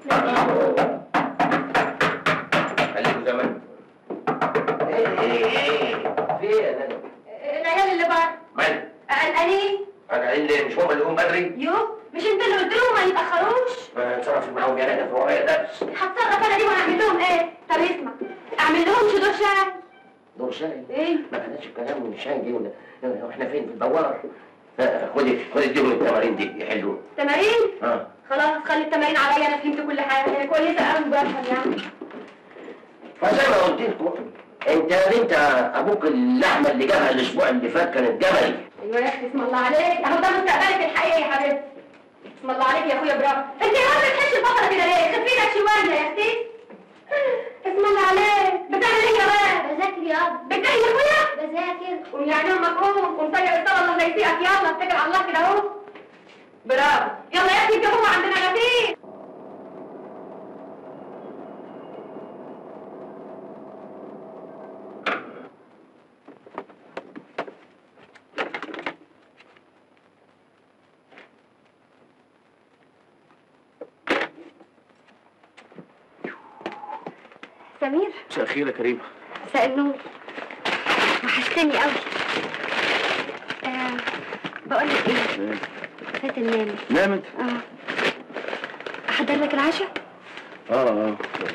خليكم زمان ايه ايه ايه في ايه يا ندى العيال اللي بره مال قلقانين انا عين ليه مش هم اللي هم بدري يو مش انت اللي قلت لهم ما يتاخروش ما اتصرف معاهم يا ندى في وقت درس هتصرف انا دي واعمل لهم ايه طب اسمع اعمل لهم شدور شاي دور شاي ايه ما بلاش الكلام من الشاي دي ولا- واحنا فين في الدوار آه، خدي خدي اديهم التمارين دي يحلوا تمارين اه خلاص خلي التمارين عليا انا فهمت كل حاجه انا كويسه قوي بفهم يعني فزي ما قلت لكم انت يا بنت ابوك اللحمه اللي جابها الاسبوع اللي فات كانت جبلي ايوه يا اختي اسم الله عليك اهو ده مستقبلك الحقيقي يا حبيبتي اسم الله عليك يا اخويا برافو انت يا رب تحشي البطله كده ليه خفي لك شويه يا اختي اسم الله عليك بتعمل ايه يا ولد بذاكر يا اب بتذاكر يا اخويا بذاكر قوم يعني امك قوم قوم طيب الصلاه الله يسيئك يلا اتكل على الله كده اهو برافو يلا يا اختي الجو عندنا غفير سمير مساء الخير يا كريمه مساء النور وحشتني قوي آه بقول لك ايه فات النام نامت اه احضر لك العشاء اه اه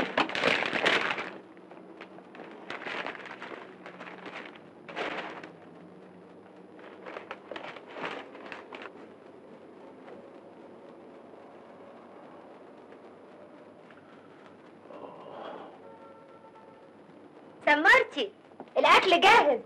سمرتي الاكل جاهز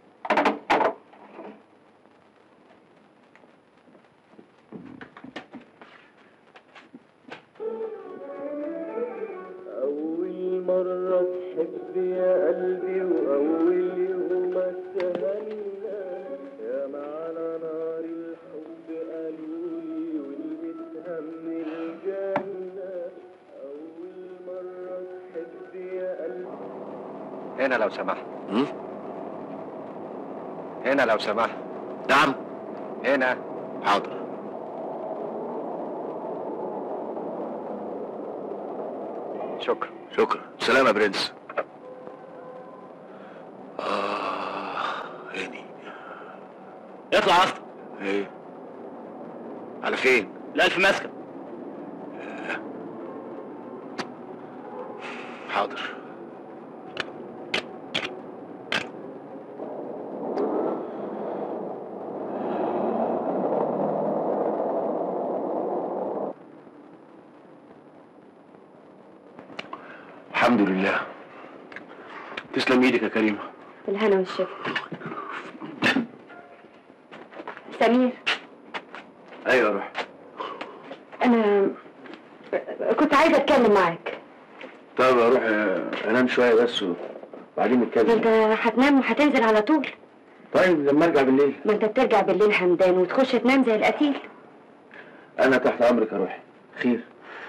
أول مرة تحب يا قلبي وأول يوم اتهنى يا معنا نار الحب قالولي ولبسها من الجنة أول مرة تحب يا قلبي هنا لو سمحت هنا لو سمحت نعم هنا حاضر شكرا شكرا سلام يا برنس آه هاني اطلع اصلا ايه على فين؟ الألف مسكن حاضر الحمد لله تسلم ايدك يا كريمه الهنا والشفا سمير ايوه روح انا كنت عايزه اتكلم معاك طب اروح آه، انام شويه بس وبعدين ما نتكلم انت هتنام وهتنزل على طول طيب لما ارجع بالليل ما انت بترجع بالليل همدان وتخش تنام زي القتيل انا تحت امرك يا روحي خير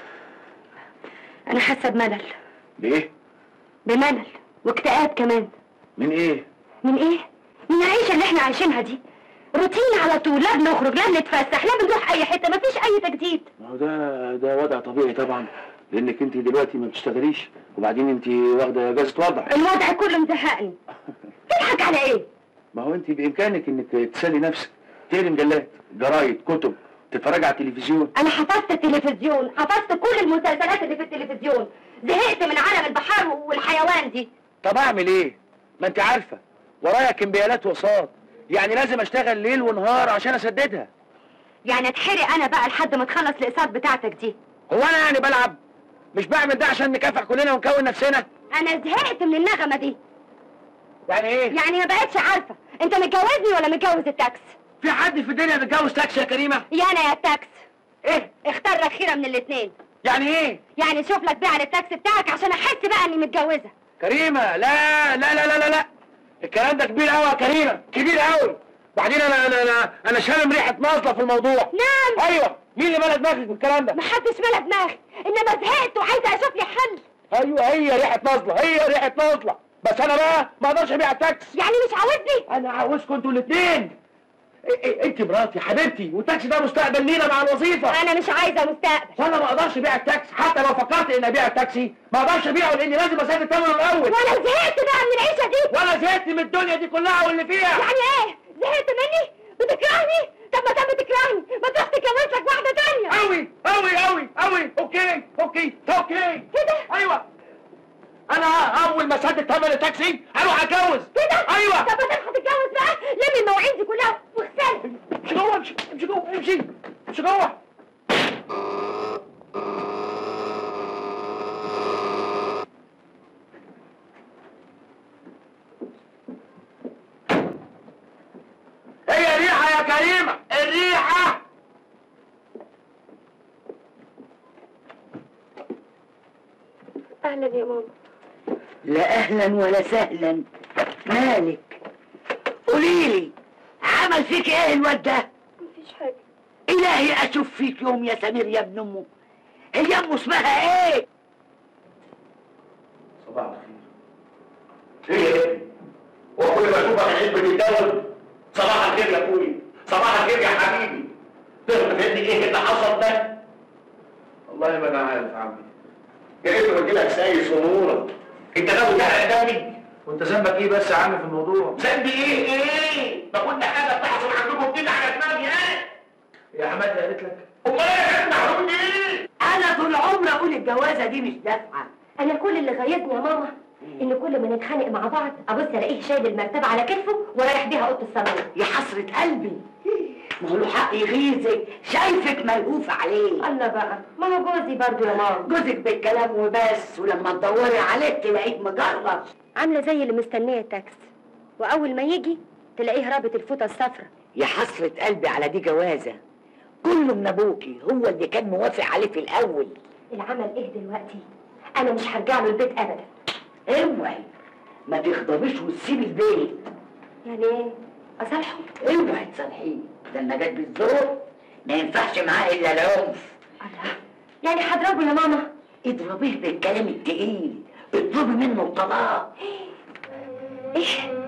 انا حاسه بملل بايه بملل واكتئاب كمان من ايه من ايه من العيشه اللي احنا عايشينها دي روتين على طول لا بنخرج لا بنتفسح لا بنروح اي حته مفيش اي تجديد ما هو ده ده وضع طبيعي طبعا لانك انت دلوقتي ما بتشتغليش وبعدين انت واخده اجازه وضع الوضع كله مزهقني تضحك على ايه ما هو انت بامكانك انك تسلي نفسك تقري مجلات جرايد كتب تتفرج على التلفزيون انا حفظت التلفزيون حفظت كل المسلسلات اللي في التلفزيون زهقت من عالم البحار والحيوان دي طب اعمل ايه ما انت عارفه ورايا كمبيالات وقساط يعني لازم اشتغل ليل ونهار عشان اسددها يعني اتحرق انا بقى لحد ما تخلص الاقساط بتاعتك دي هو انا يعني بلعب مش بعمل ده عشان نكافح كلنا ونكون نفسنا انا زهقت من النغمه دي يعني ايه يعني ما بقتش عارفه انت متجوزني ولا متجوز التاكس في حد في الدنيا بيتجوز تاكسي يا كريمه يا انا يا التاكس ايه اختار لك خيره من الاثنين يعني ايه يعني شوف لك بيع للتاكسي بتاعك عشان احس بقى اني متجوزه كريمه لا لا لا لا لا, لا. الكلام ده كبير قوي يا كريمه كبير قوي بعدين انا انا انا انا شامم ريحه ناصله في الموضوع نعم ايوه مين اللي مالك دماغك بالكلام ده محدش ملا دماغي انما زهقت وعايزه اشوف لي حل ايوه هي ريحه ناصله هي ريحه ناصله بس انا بقى ما اقدرش ابيع التاكسي يعني مش عاوزني انا عاوزكم انتوا الاثنين انت مراتي حبيبتي والتاكسي ده مستقبل لينا مع الوظيفه انا مش عايزه مستقبل فانا ما اقدرش ابيع التاكسي حتى لو فكرت اني ابيع التاكسي ما اقدرش ابيعه لاني لازم اسدد ثمنه الاول وانا زهقت بقى من العيشه دي وانا زهقت من الدنيا دي كلها واللي فيها يعني ايه زهقت مني بتكرهني طب ما كان بتكرهني ما تروح تتجوز لك واحده تانية قوي قوي قوي قوي اوكي اوكي اوكي كده ايوه انا اول ما اسدد ثمن التاكسي هروح اتجوز كده ايوه طب ما تروح تتجوز بقى لم المواعيد دي كلها واغسلها امشي جوه امشي امشي جوه امشي امشي جوه ابراهيم الريحه اهلا يا ماما لا اهلا ولا سهلا مالك قولي لي عمل فيك ايه الواد ده مفيش حاجه الهي اشوف فيك يوم يا سمير يا ابن امه هي امه اسمها ايه صباح الخير ايه يا ابني؟ هو كل ما اشوفك عيد بتتجوز صباح الخير يا اخوي صباح الخير يا حبيبي تقدر تفهمني ايه اللي حصل ده؟ والله ما انا عارف يا عمي يا ريت قلت لك سايس امورك انت ناوي تحرق دمي وانت ذنبك ايه بس يا عم في الموضوع ذنبي ايه ايه؟ ما كل حاجه بتحصل عندكم كده على دماغي ايه؟ يا حماتي قالت لك امال انا كانت محروم ايه؟ انا طول عمري اقول الجوازه دي مش دافعه انا كل اللي غيظني يا ماما ان كل ما نتخانق مع بعض ابص الاقيه شايل المرتبه على كتفه ورايح بيها اوضه الصالون يا حسره قلبي ما هو له حق يغيظك شايفك ملهوف عليه الله بقى ما هو جوزي برضو يا ماما جوزك بالكلام وبس ولما تدوري عليه تلاقيك مجرب عامله زي اللي مستنيه تاكس واول ما يجي تلاقيه رابط الفوطه الصفراء يا حسرة قلبي على دي جوازة كله من ابوكي هو اللي كان موافق عليه في الاول العمل ايه دلوقتي انا مش هرجع له البيت ابدا اوعي ما تغضبيش وتسيبي البيت يعني ايه اصالحه اوعي تصالحيه ده لما جت بالذوق ما ينفعش معاه الا العنف الله يعني هضربه يا ماما اضربيه بالكلام التقيل اطلبي منه الطلاق ايه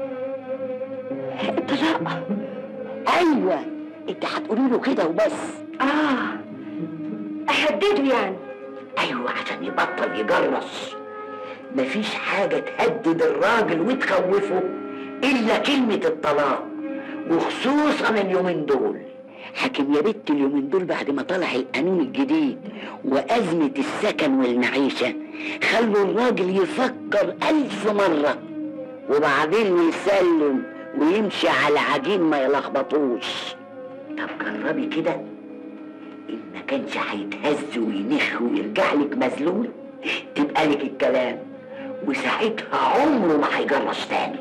الطلاق ايوه انت هتقولي له كده وبس اه اهدده يعني ايوه عشان يبطل يجرس مفيش حاجه تهدد الراجل وتخوفه الا كلمه الطلاق وخصوصا اليومين دول حاكم يا بت اليومين دول بعد ما طلع القانون الجديد وأزمة السكن والمعيشة خلوا الراجل يفكر ألف مرة وبعدين يسلم ويمشي على عجين ما يلخبطوش طب جربي كده إن ما كانش هيتهز وينخ ويرجع لك مذلول تبقى لك الكلام وساعتها عمره ما هيجرش تاني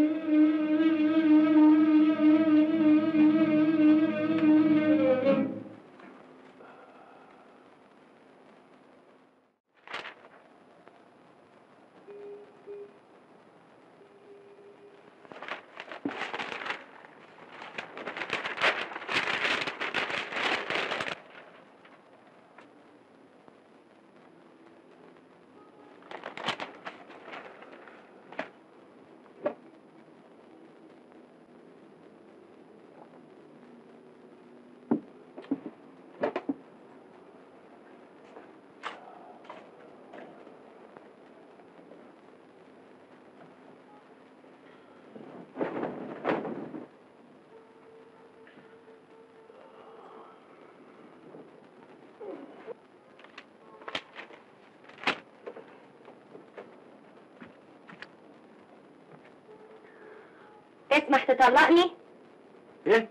تسمح تطلقني ايه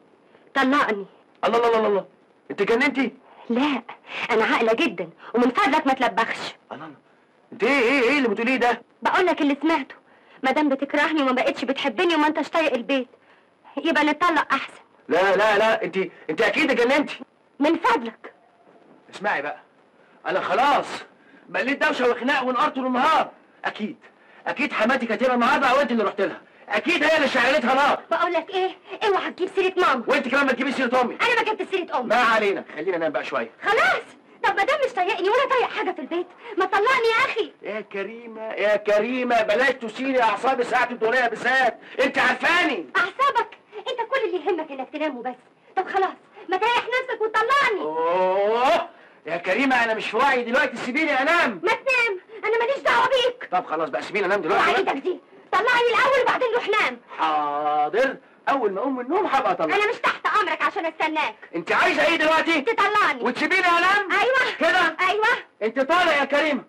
طلقني الله الله الله الله انت جننتي لا انا عاقله جدا ومن فضلك ما تلبخش الله الله انت ايه ايه ايه اللي بتقوليه ده بقول لك اللي سمعته ما دام بتكرهني وما بقتش بتحبني وما انتش طايق البيت يبقى نتطلق احسن لا لا لا انت انت اكيد جننتي من فضلك اسمعي بقى انا خلاص مليت دوشه وخناق ونقار طول النهار اكيد اكيد حماتي كانت هنا النهارده او انت اللي رحت لها اكيد هي اللي شعلتها نار بقول لك ايه اوعى تجيب سيره ماما وانت كمان ما تجيبي سيره امي انا ما جبت سيره امي ما علينا خلينا ننام بقى شويه خلاص طب ما دام مش طايقني ولا طايق حاجه في البيت ما تطلقني يا اخي يا كريمه يا كريمه بلاش تثيري اعصابي ساعه الدوريه بالذات انت عارفاني اعصابك انت كل اللي يهمك انك تنام وبس طب خلاص ما تريح نفسك وتطلعني اوه يا كريمه انا مش في وعي دلوقتي سيبيني انام ما تنام انا ماليش دعوه بيك طب خلاص بقى سيبيني انام دلوقتي بقى. وعيدك دي طلعني الاول وبعدين روح نام حاضر اول ما اقوم من النوم هبقى اطلع انا مش تحت امرك عشان استناك انت عايزه ايه دلوقتي تطلعني وتسيبيني انام ايوه كده ايوه انت طالع يا كريمه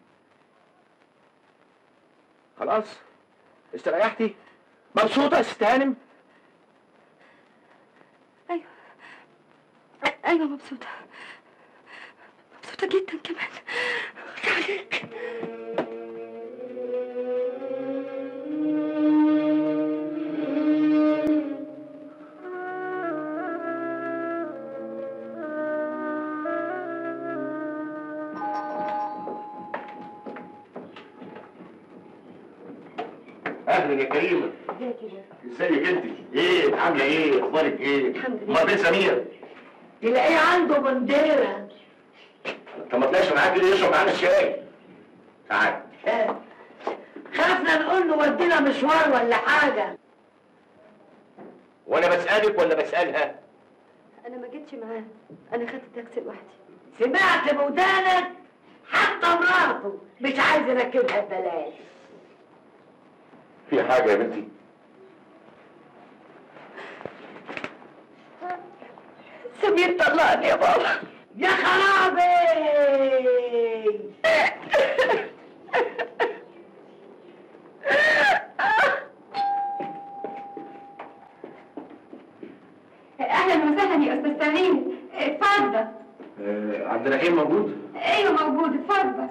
خلاص استريحتي مبسوطه يا ست هانم ايوه ايوه مبسوطه مبسوطه جدا كمان عليك اهلا يا كريمه ازيك انت ايه عامله ايه اخبارك ايه الحمد لله. امال فين سمير تلاقيه عنده بنديره طب ما تلاقيش معاك كده يشرب معانا الشاي تعال آه. خافنا نقول له ودينا مشوار ولا حاجه وانا بسالك ولا بسالها انا ما جيتش معاه انا خدت تاكسي لوحدي سمعت بودانك حتى مراته مش عايز يركبها ببلاش في حاجه يا بنتي سمير طلقني يا بابا يا خرابي اهلا وسهلا يا استاذ سمير اتفضل عبد الرحيم موجود؟ ايوه موجود اتفضل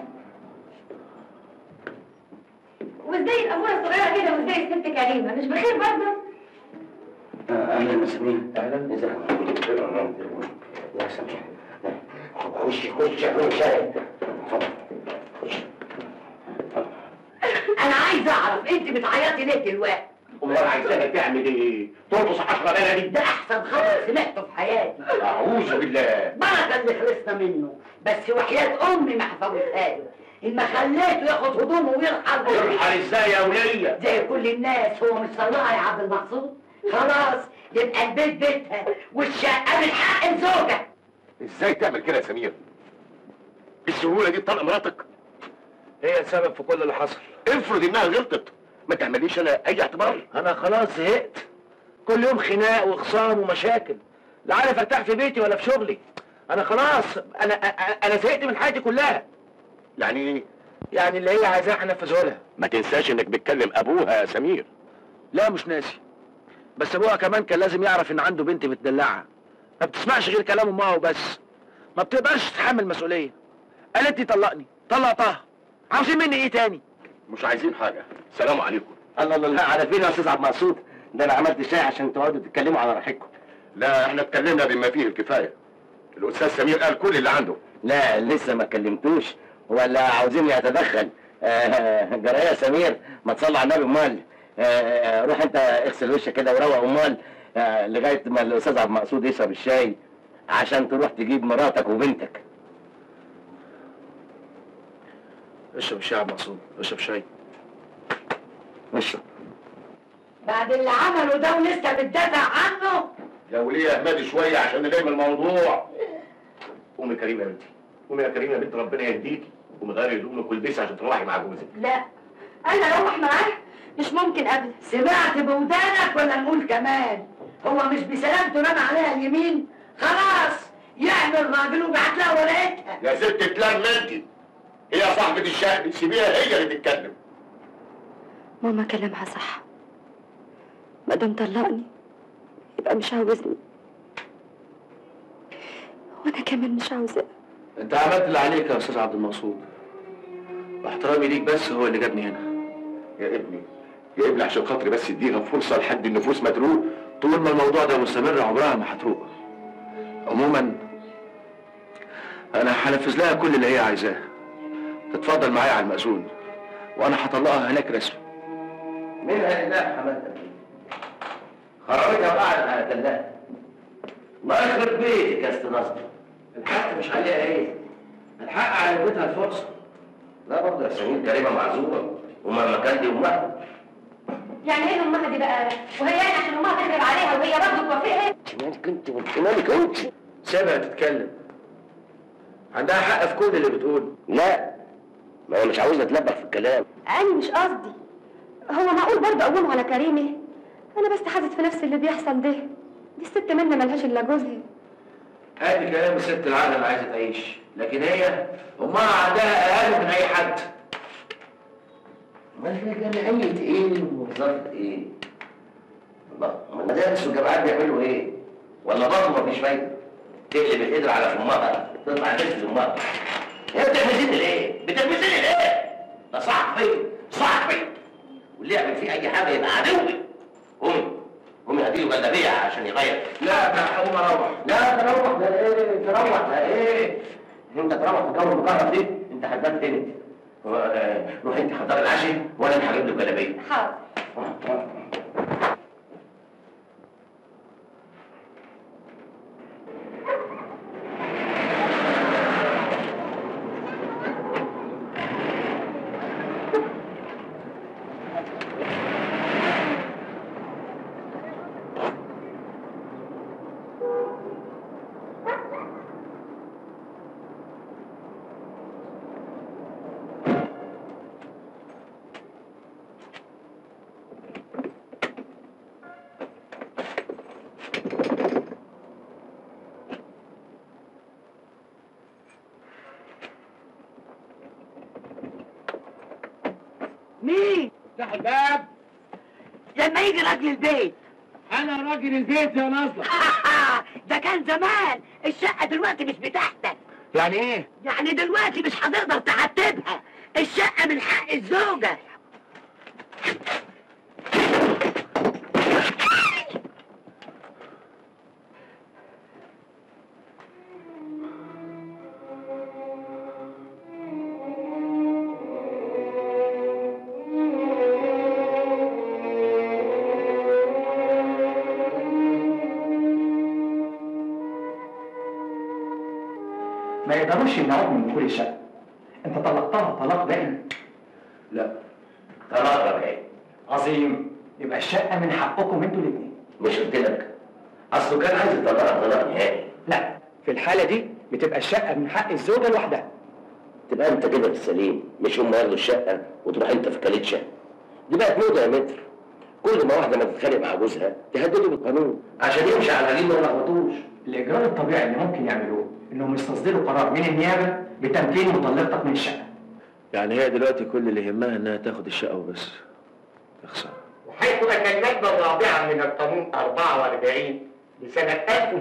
وازاي الاموره الصغيره كده وازاي الست كريمه مش بخير برضه اهلا يا سمير اهلا ازيك يا سمير خش خش خش شاي انا عايز اعرف انت بتعيطي ليه دلوقتي امال عايزاها تعمل ايه ترقص عشرة بلدي ده احسن خبر سمعته في حياتي اعوذ بالله بركه اللي خلصنا منه بس وحياه امي ما حفظتها له اما خليته ياخد هدومه ويرحل يرحل ازاي يا وليه زي كل الناس هو مش طلقها يا عبد المقصود خلاص يبقى البيت بيتها والشقه من حق الزوجه ازاي تعمل كده يا سمير بالسهوله دي تطلق مراتك هي السبب في كل اللي حصل افرض انها غلطت ما تعمليش انا اي اعتبار انا خلاص زهقت كل يوم خناق وخصام ومشاكل لا عارف ارتاح في بيتي ولا في شغلي انا خلاص انا أ- انا زهقت من حياتي كلها يعني ايه يعني اللي هي عايزاه هنفذه لها ما تنساش انك بتكلم ابوها يا سمير لا مش ناسي بس ابوها كمان كان لازم يعرف ان عنده بنت متدلعه ما بتسمعش غير كلام امها وبس ما بتقدرش تتحمل مسؤوليه قالت لي طلقني طلقتها عاوزين مني ايه تاني مش عايزين حاجه سلام عليكم الله الله الله على فين يا استاذ عبد المقصود ده انا عملت شاي عشان تقعدوا تتكلموا على راحتكم لا احنا اتكلمنا بما فيه الكفايه الاستاذ سمير قال كل اللي عنده لا لسه ما كلمتوش ولا عاوزيني اتدخل آه، جرايه سمير ما تصلي على النبي امال آه، آه، روح انت اغسل وشك كده وروق امال آه، لغايه ما الاستاذ عبد المقصود يشرب الشاي عشان تروح تجيب مراتك وبنتك اشرب شاي يا عبد المقصود اشرب شاي اشرب بعد اللي عمله ده ولسه بتدافع عنه يا وليه اهمدي شويه عشان نلم الموضوع قومي كريمه يا بنتي قومي يا كريمه يا بنت ربنا يهديكي قومي غيري هدومك والبسي عشان تروحي مع جوزك لا انا اروح معاه مش ممكن ابدا سمعت بودانك ولا نقول كمان هو مش بسلامته رمى عليها اليمين خلاص يعمل راجل وبعت لها ورقتها يا ست تلم انت هي صاحبة الشأن سيبيها هي اللي تتكلم ماما كلامها صح ما دام طلقني يبقى مش عاوزني وانا كمان مش عاوزاه انت عملت اللي عليك يا استاذ عبد المقصود واحترامي ليك بس هو اللي جابني هنا يا ابني يا ابني عشان خاطري بس اديها فرصة لحد النفوس ما تروق طول ما الموضوع ده مستمر عمرها ما هتروق عموما انا هنفذ لها كل اللي هي عايزاه تتفضل معايا على المأذون وانا هطلقها هناك رسمي منها لله حمادة خرجتها وقعدت على تلاها الله يخرب بيتك يا استاذ نصر الحق مش عليها ايه الحق على بيتها الفرصه لا برضه يا سمير كريمه معذوره وما كان دي امها يعني ايه امها دي بقى وهي يعني عشان امها تخرب عليها وهي برضه توافقها مالك انت وانت مالك انت سيبها تتكلم عندها حق في كل اللي بتقوله لا ما هي مش عاوزه تلبخ في الكلام انا مش قصدي هو معقول برضه اقوم على كريمه انا بس حاسس في نفسي اللي بيحصل ده دي الست منا ملهاش الا جوزها ادي كلام الست العاقله اللي عايزه تعيش لكن هي امها عندها اقل من اي حد ما هي جمعيه ايه ووزاره ايه الله ما المدارس والجامعات بيعملوا ايه ولا برضه مفيش فايده تقلب القدر على فمها تطلع تلبس امها هي بتلبسيني ليه؟ بتلبسيني ليه؟ ده صاحبي صاحبي واللي يعمل فيه اي حاجه يبقى عدوي قومي قومي هديله جلابيه عشان يغير لا انا هقوم اروح لا تروح ده ايه تروح ده ايه انت تروح في الجو المكرر دي انت هتبات هنا و- آه، روح انت حضر العشاء وانا اللي هجيب له جلابيه حاضر مين؟ افتح الباب لما يجي راجل البيت انا راجل البيت يا نصر ده كان زمان الشقة دلوقتي مش بتاعتك يعني ايه يعني دلوقتي مش هتقدر ترتبها الشقة من حق الزوجة ما يقدروش يمنعوك من دخول الشقه انت طلقتها طلاق دائم لا طلاق رجعي عظيم يبقى الشقه من حقكم انتوا الاثنين مش قلت لك اصله كان عايز يطلقها طلاق نهائي لا في الحاله دي بتبقى الشقه من حق الزوجه لوحدها تبقى انت كده في السليم مش هم ياخدوا الشقه وتروح انت في كاليتشا دي بقت موضه يا متر كل ما واحده ما تتخانق مع جوزها تهدده بالقانون عشان يمشي على العجين ما يلخبطوش الاجراء الطبيعي اللي ممكن يعملوه انهم يستصدروا قرار من النيابه بتمكين مطلقتك من الشقه يعني هي دلوقتي كل اللي يهمها انها تاخد الشقه وبس يا خساره وحيث أن المادة الرابعة من القانون 44 لسنة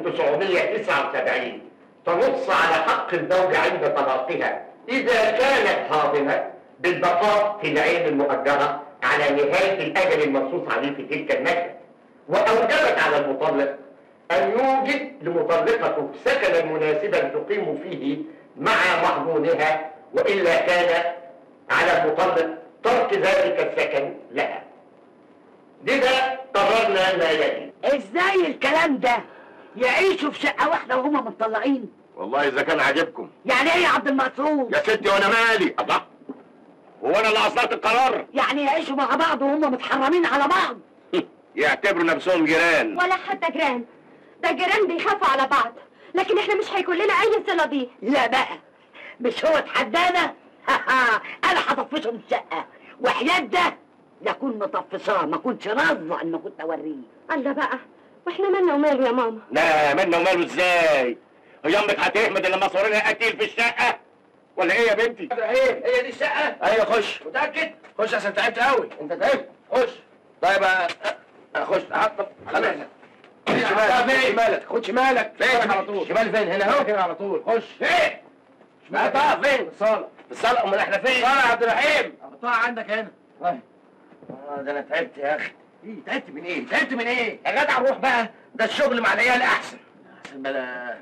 1979 تنص على حق الزوجة عند طلاقها إذا كانت حاضنة بالبقاء في العين المؤجرة على نهاية الأجل المنصوص عليه في تلك المادة وأوجبت على المطلق أن يوجد لمطلقته سكنا مناسبا تقيم فيه مع محظونها وإلا كان على المطلق ترك ذلك السكن لها لذا قررنا ما يلي ازاي الكلام ده يعيشوا في شقة واحدة وهما متطلقين والله اذا كان عاجبكم يعني ايه يا عبد المقصود يا ستي وانا مالي الله هو انا اللي اصدرت القرار يعني يعيشوا مع بعض وهما متحرمين على بعض يعتبروا نفسهم جيران ولا حتى جيران ده الجيران بيخافوا على بعض لكن احنا مش هيكون لنا اي صله بيه لا بقى مش هو اتحدانا انا هطفشه من الشقة وحياة ده لكون مطفشاه ما كنتش راضية ان كنت اوريه الله بقى واحنا مالنا وماله يا ماما لا منا وماله ازاي هي امك هتهمد لما صورنا قتيل في الشقه ولا ايه يا بنتي ايه هي دي الشقه ايوه خش متاكد خش عشان تعبت قوي انت تعبت خش طيب أ- اخش حط خلاص خد شمالك خد شمالك خد شمالك فين على طول شمال فين هنا اهو هنا على طول خش فين شمال طه فين في الصاله في الصاله امال احنا فين الصاله يا عبد الرحيم طه عندك هنا طيب اه ده انا تعبت يا اخي ايه تعبت من ايه تعبت من ايه يا جدع روح بقى ده الشغل مع العيال احسن احسن بلا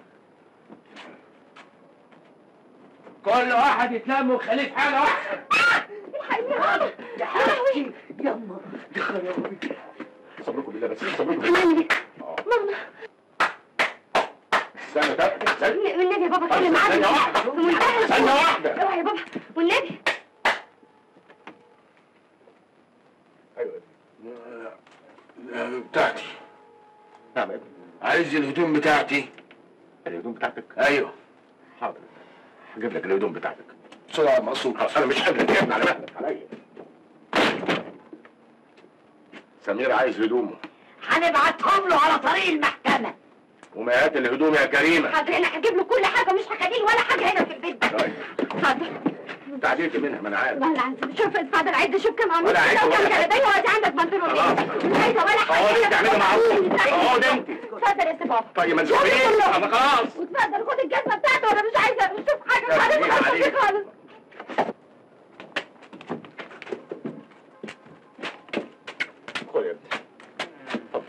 كل واحد يتلم ويخليه في حاجه واحده يا حبيبتي يما دي خرابي صبركم بالله بس صبركم ماما ماما استنى تاكد استنى والنبي يا بابا اتكلم معاك ثانية واحدة. في منتهى ثانية الهدوء. واحدة. اوعى يا بابا والنبي ايوه بتاعتي نعم يا ابني عايز الهدوم بتاعتي الهدوم بتاعتك ايوه حاضر هجيب لك الهدوم بتاعتك بسرعه مقصود انا مش قادر اتكلم على مهلك عليا سمير عايز هدومه هنبعتهم له على طريق المحكمة ومئات الهدوم يا كريمه حاضر انا هجيب له كل حاجه مش هخليه ولا حاجه هنا في البيت طيب حاضر تعديت منها ما انا عارف والله العظيم شوف اتفضل عد شوف كم قميص ولا عد كده وكم ولا حاجة. جلابيه وادي عندك بنطلون خلاص. مش عايزه ولا حاجه اقعدي انت اعملي معروف اقعدي انت اتفضل يا سي بابا طيب ما شوف تشوفيش كله. انا خلاص واتفضل خد الجزمه بتاعته وانا مش عايزه مش شوف حاجه يا خالص سلام خالص عليك. خالص خد يا ابني اتفضل.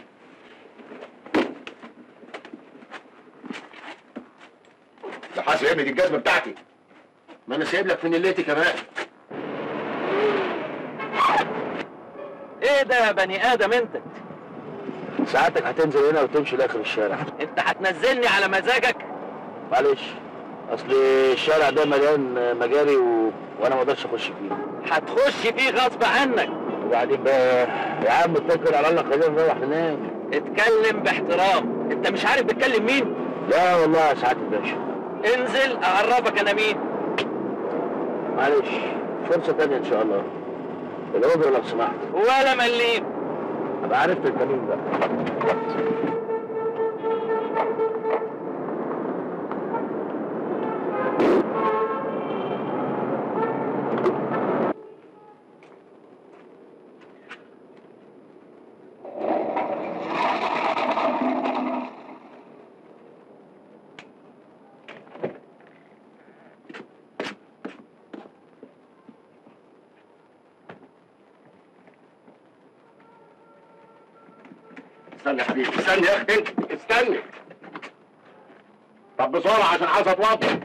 ده حاسب يا ابني دي الجزمه بتاعتي ما انا سايب لك في نيلتي كمان ايه كده يا بني ادم انت ساعتك هتنزل هنا وتمشي لاخر الشارع انت هتنزلني على مزاجك معلش اصل الشارع ده مليان مجاري و... وانا ما اقدرش اخش فيه هتخش فيه غصب عنك وبعدين بقى يا عم اتكل على الله خلينا نروح ننام اتكلم باحترام انت مش عارف بتكلم مين لا والله يا سعاده الباشا انزل اعرفك انا مين معلش فرصه تانية ان شاء الله الاوبرا لو سمحت ولا مليم ابقى عرفت انت مين بقى استنى يا حبيبي استنى يا اخي انت استنى طب بسرعه عشان عايز اتوضى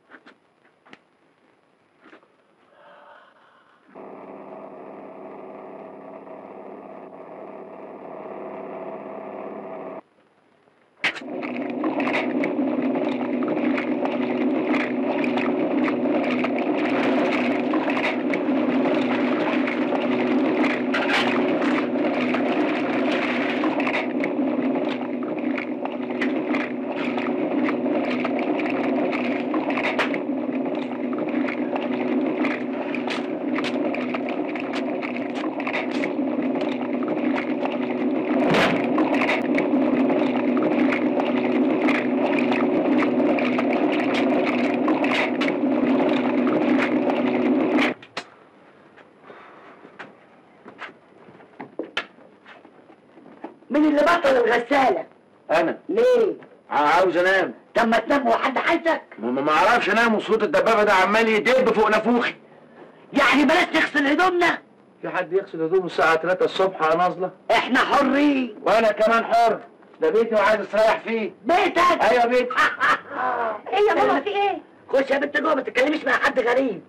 مين اللي بطل الغسالة؟ انا ليه؟ عاوز انام طب ما تنام وحد عايزك؟ ما ما اعرفش انام وصوت الدبابه ده عمال يدب فوق نافوخي يعني بلاش نغسل هدومنا؟ في حد يغسل هدومه الساعه 3 الصبح يا نازله احنا حرين وانا كمان حر ده بيتي وعايز استريح فيه بيتك ايوه بيتي ايه يا ماما في ايه؟ خش يا بنت جوه ما تتكلميش مع حد غريب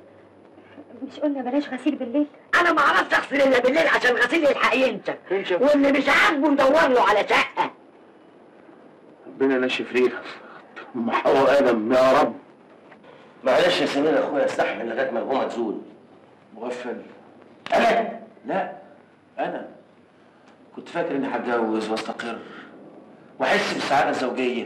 مش قلنا بلاش غسيل بالليل؟ انا ما اعرفش اغسل الا بالليل عشان غسيل يلحق ينشف ينشف. واللي مش عاجبه ندور له على شقه ربنا نشف ريقك ام حواء ادم يا رب معلش يا سمير اخويا استحمل لغايه ما الغمه تزول مغفل انا لا انا كنت فاكر اني هتجوز واستقر واحس بالسعاده الزوجيه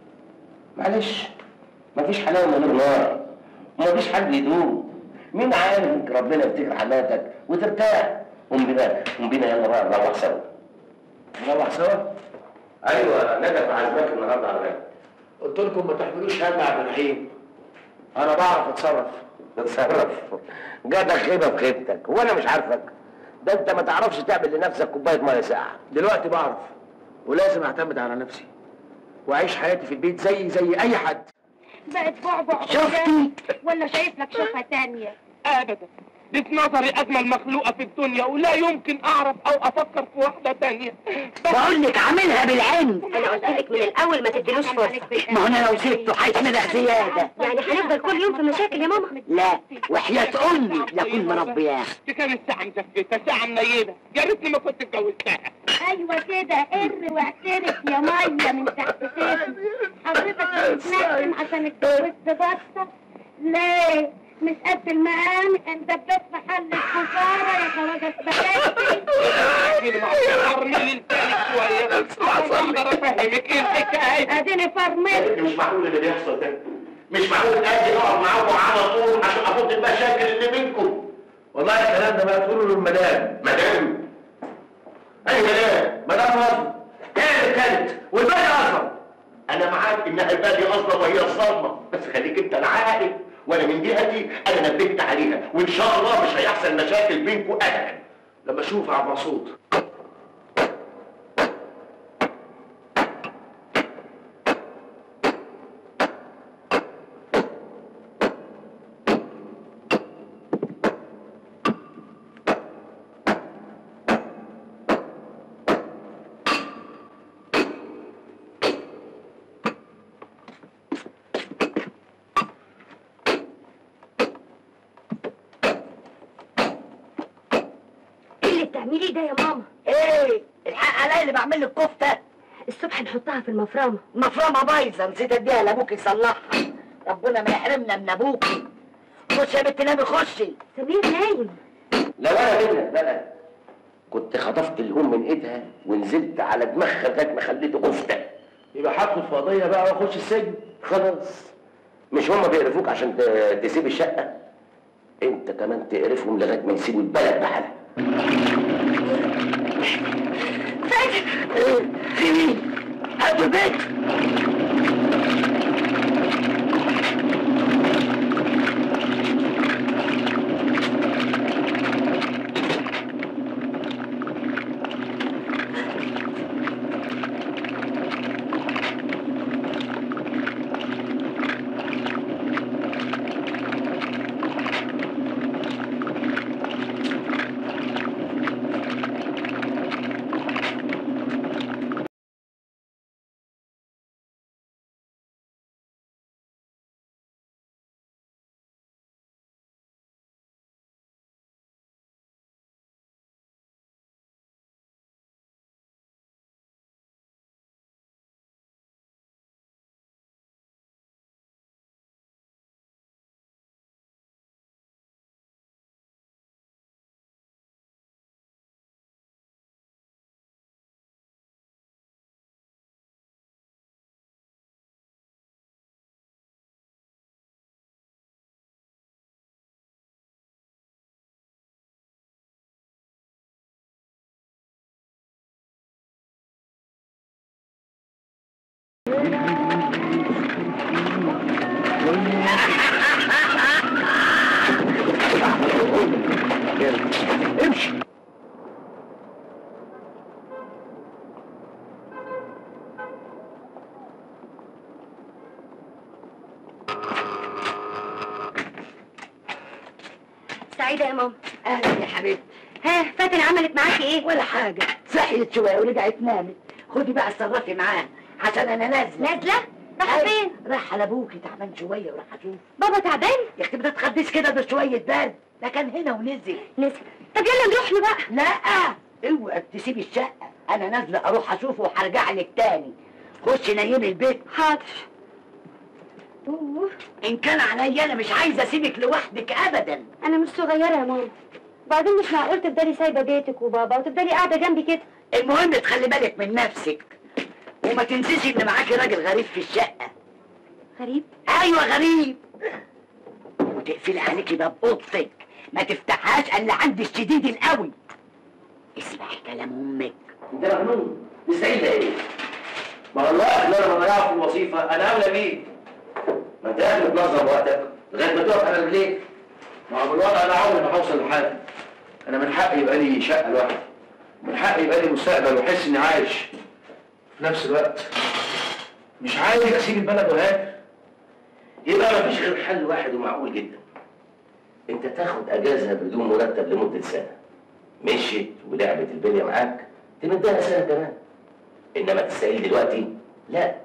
معلش مفيش حلاوه من غير نار ومفيش حد يدوم مين عارف انك ربنا يفتكر حماتك وترتاح قوم بينا قوم بينا يلا بقى نروح سوا نروح سوا ايوه ندى عازمك النهارده على الغدا قلت لكم ما تحملوش هم يا عبد الرحيم انا بعرف اتصرف اتصرف جاتك خيبه في خيبتك وانا مش عارفك ده انت ما تعرفش تعمل لنفسك كوبايه ميه ساقعه دلوقتي بعرف ولازم اعتمد على نفسي واعيش حياتي في البيت زي زي اي حد بقت بعبع شفتي؟ ولا شايف لك شوفة تانية؟ ابدا دي في نظري اجمل مخلوقه في الدنيا ولا يمكن اعرف او افكر في واحده تانية بقول لك عاملها بالعين انا قلت لك من الاول ما تديلوش فرصة ما هو انا لو سبته هيتمنع زياده يعني هنفضل كل يوم في مشاكل يا ماما؟ لا وحياة امي لكن مربياه دي كانت ساعه مزفتة ساعه منيله يا ريتني ما كنت اتجوزتها ايوه كده قر واعترف يا ميه من تحت صدري حضرتك بتتنقم عشان اتجوزت بطه ليه مش قد المقام انت بتدفع حل الخساره يا خواجه سباكاتي ارمي لسانك شويه عشان اقدر افهمك ايه الحكايه اديني فرملت مش معقول اللي بيحصل ده مش معقول اجي اقعد معاكم على طول عشان افض المشاكل اللي بينكم والله الكلام ده بقى تقوله للمدام مدام اي مدام مدام رفض هي اللي كانت والباقي اصلا انا معاك انها البادي اصلا وهي الصدمه بس خليك انت العاقل وانا من جهتي انا نبهت عليها وان شاء الله مش هيحصل مشاكل بينكم ابدا لما اشوف عبد مقصود قلة تعملي ده يا ماما ايه الحق عليا اللي بعمل لك كفته الصبح نحطها في المفرمه المفرمه بايظه نسيت اديها لابوك يصلحها ربنا ما يحرمنا من ابوكي خشي يا بنت نامي خشي سمير نايم لو انا منك بقى كنت خطفت الام من ايدها ونزلت على دماغها لغايه ما خليته كفته يبقى هدخل في قضيه بقى واخش السجن خلاص مش هما بيقرفوك عشان ت- تسيب الشقه انت كمان تقرفهم لغايه ما يسيبوا البلد بحالها ايه في مين هاتوا البيت امشي سعيده يا ماما اهلا يا حبيبتي ها فاتن عملت معاكي ايه ولا حاجه صحيت شويه ورجعت نامت خدي بقى اتصرفي معاها عشان انا نازله نازله راح أيوة، فين راح على ابوكي تعبان شويه وراح اشوف بابا تعبان يا اختي ما تتخديش كده ده شويه برد ده كان هنا ونزل نزل طب يلا نروح له بقى لا اوعى تسيبي الشقه انا نازله اروح اشوفه وهرجع لك تاني خشي نيمي البيت حاضر أوه. ان كان عليا انا مش عايزه اسيبك لوحدك ابدا انا مش صغيره يا ماما بعدين مش معقول تفضلي سايبه بيتك وبابا وتفضلي قاعده جنبي كده المهم تخلي بالك من نفسك وما تنسيش ان معاكي راجل غريب في الشقه غريب ايوه غريب وتقفلي عليكي باب اوضتك ما تفتحهاش الا عند الشديد القوي اسمعي كلام امك انت مجنون مستحيل ده ايه؟ ما هو الوقت اللي انا بضيعه في الوظيفه انا اولى بيه ما انت قاعد بتنظم وقتك لغايه ما تقف على رجليك ما هو بالوضع انا عمري ما هوصل لحاجه انا من حقي يبقى لي شقه لوحدي من حقي يبقى لي مستقبل واحس اني عايش في نفس الوقت مش عايز اسيب البلد وهاجر يبقى مفيش غير حل واحد ومعقول جدا انت تاخد اجازه بدون مرتب لمده سنه مشيت ولعبت البليه معاك تمدها سنه كمان انما تستقيل دلوقتي لا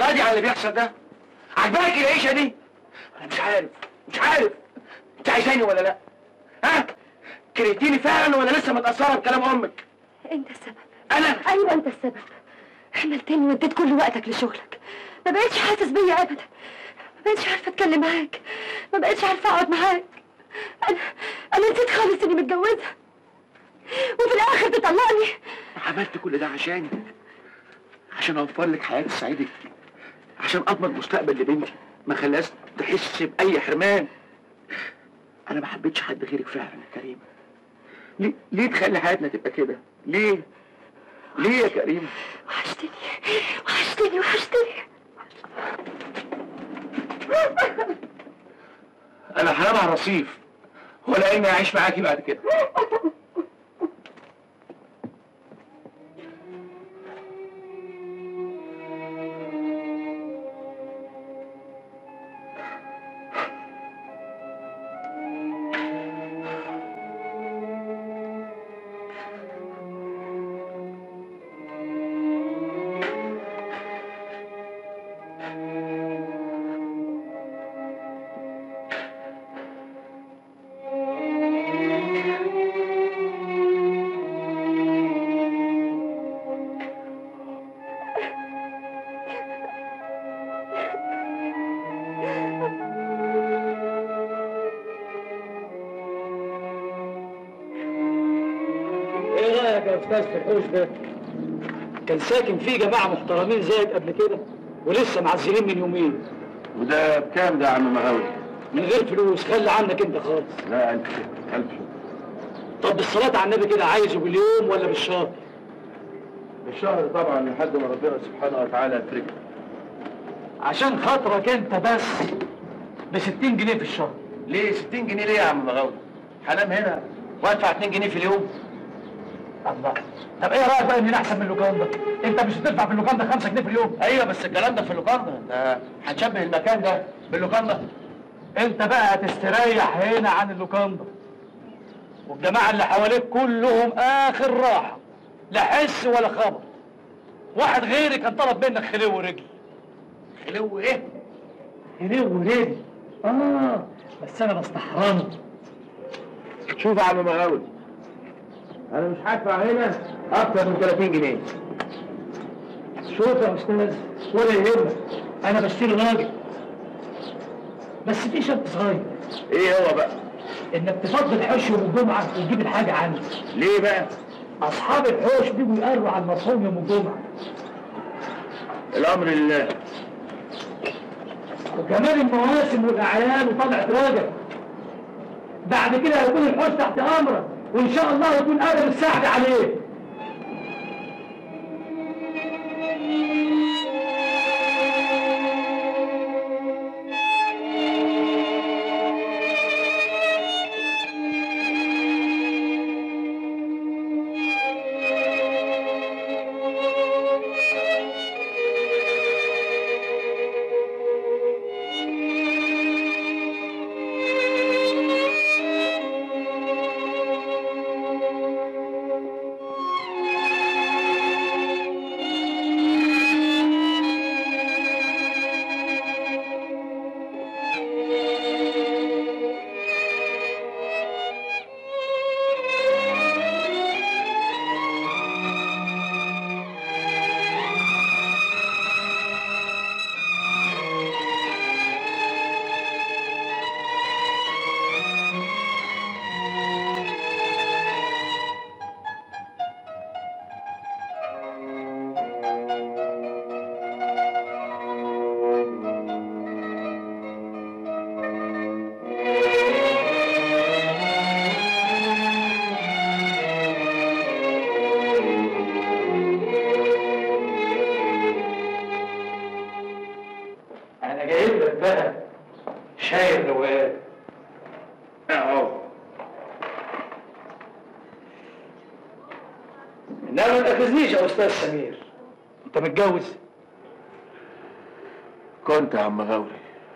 راضي على اللي بيحصل ده عجباك العيشه دي انا مش عارف مش عارف انت عايزاني ولا لا ها كرهتيني فعلا ولا لسه متاثره بكلام امك انت السبب انا ايوه انت السبب حملتني واديت كل وقتك لشغلك ما بقتش حاسس بيا ابدا ما بقتش عارفه اتكلم معاك ما بقتش عارفه اقعد معاك انا انا نسيت خالص اني متجوزه وفي الاخر تطلقني عملت كل ده عشاني عشان اوفر لك حياه تسعدك عشان اضمن مستقبل لبنتي ما خلاش تحس باي حرمان انا ما حبيتش حد غيرك فعلا يا كريم ليه ليه تخلي حياتنا تبقى كده ليه ليه يا كريم وحشتني وحشتني وحشتني انا هنام على الرصيف ولا اني اعيش معاكي بعد كده ايه رايك يا استاذ في الحوش ده؟ كان ساكن فيه جماعه محترمين زيك قبل كده ولسه معزلين من يومين وده بكام ده يا عم مغاوي من غير فلوس خلي عنك انت خالص لا الف شكر الف شكر طب بالصلاه على النبي كده عايزه باليوم ولا بالشهر؟ بالشهر طبعا لحد ما ربنا سبحانه وتعالى يفرجك عشان خاطرك انت بس ب 60 جنيه في الشهر ليه 60 جنيه ليه يا عم مغاوي هنام هنا وادفع 2 جنيه في اليوم الله طب ايه رايك بقى ان احسن من اللوكاندا؟ انت مش هتدفع في اللوكاندا 5 جنيه في اليوم ايوه بس الكلام ده في اللوكاندا انت هتشبه المكان ده باللوكاندا انت بقى هتستريح هنا عن اللوكاندا والجماعه اللي حواليك كلهم اخر راحه لا حس ولا خبر واحد غيري كان طلب منك خلو ورجل خلو ايه؟ خلو ورجل اه بس انا بستحرمه شوف يا عم مغاوي انا مش هدفع هنا اكتر من 30 جنيه شوف يا استاذ ولا يهمك انا بشتري راجل بس في شرط صغير ايه هو بقى انك تفضل الحوش يوم الجمعه وتجيب الحاجه عندي ليه بقى اصحاب الحوش بيجوا يقروا على المرحوم يوم الجمعه الامر لله وكمان المواسم والاعياد وطلعت راجل بعد كده هيكون الحوش تحت امرك وان شاء الله يكون ادم السعد عليه انا جايب لك بقى شاي الروقان اهو انما ما تاخذنيش يا استاذ سمير انت متجوز كنت يا عم مغاوري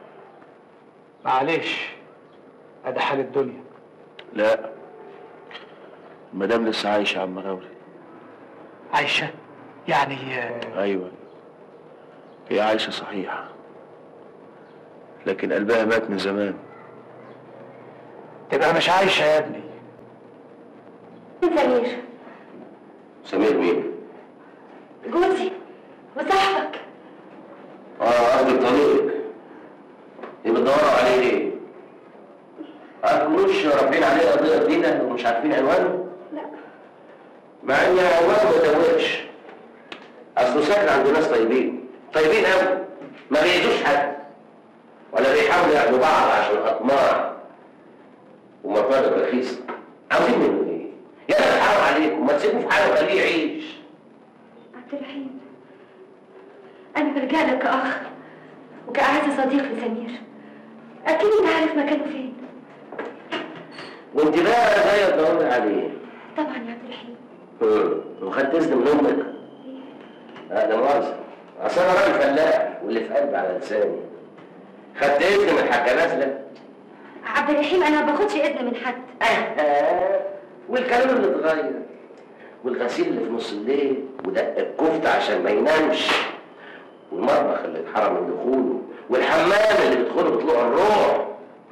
معلش ادي حال الدنيا لا المدام لسه عايشه يا عم مغاوري عايشه يعني ايوه هي عايشة صحيح لكن قلبها مات من زمان تبقى مش عايشة يا ابني سمير سمير مين؟ جوزي وصاحبك اه قصدي طريقك ايه بتدوروا عليه ليه؟ عارفوش ربنا عليه قضية جديدة ومش عارفين عنوانه؟ لا مع ان عنوانه ما يدوقش اصله ساكن عند ناس طيبين طيبين قوي ما بيأذوش حد ولا بيحاولوا ياخدوا بعض عشان اطماع ومطالب رخيصة عاوزين منه ايه؟ يا ناس حرام عليكم ما تسيبوه في حاله وخليه يعيش عبد الرحيم أنا برجع لك كأخ وكأعز صديق لسمير أكيد أنت عارف مكانه فين وانت بقى جايه تدوري عليه طبعا يا عبد الرحيم امم وخدت اذن من امك لا ده مؤاخذة اصل انا راجل فلاح واللي في قلبي على لساني خدت اذن من الحاجة نازلة عبد الرحيم أنا ما باخدش إذن من حد والكلام اللي اتغير والغسيل اللي في نص الليل ودق الكفتة عشان ما ينامش والمطبخ اللي اتحرم من دخوله والحمام اللي بيدخله بطلوع الروح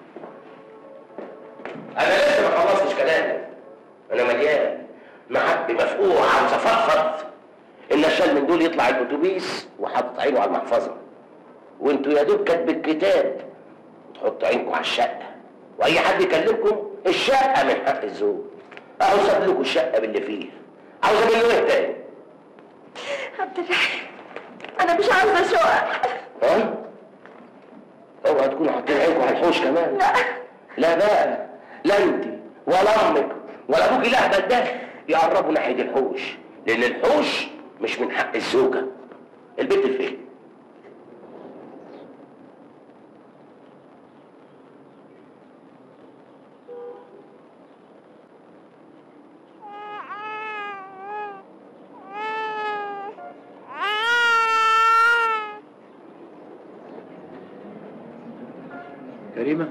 انا لسه ما خلصتش كلامي انا مليان محبي مفقوع عاوز افضفض النشال من دول يطلع الاتوبيس وحاطط عينه على المحفظه وانتوا يا دوب كاتب الكتاب تحطوا عينكم على الشقه واي حد يكلمكم الشقه من حق الزوج اهو ساب لكم الشقه باللي فيها عاوزه منه ايه تاني؟ عبد الرحيم أنا مش عاوزة شقق ها؟ اوعى تكونوا حاطين عينكم على الحوش كمان لا لا بقى لا انت ولا امك ولا ابوك الاهبل ده يقربوا ناحيه الحوش لان الحوش مش من حق الزوجه البيت فين كريمة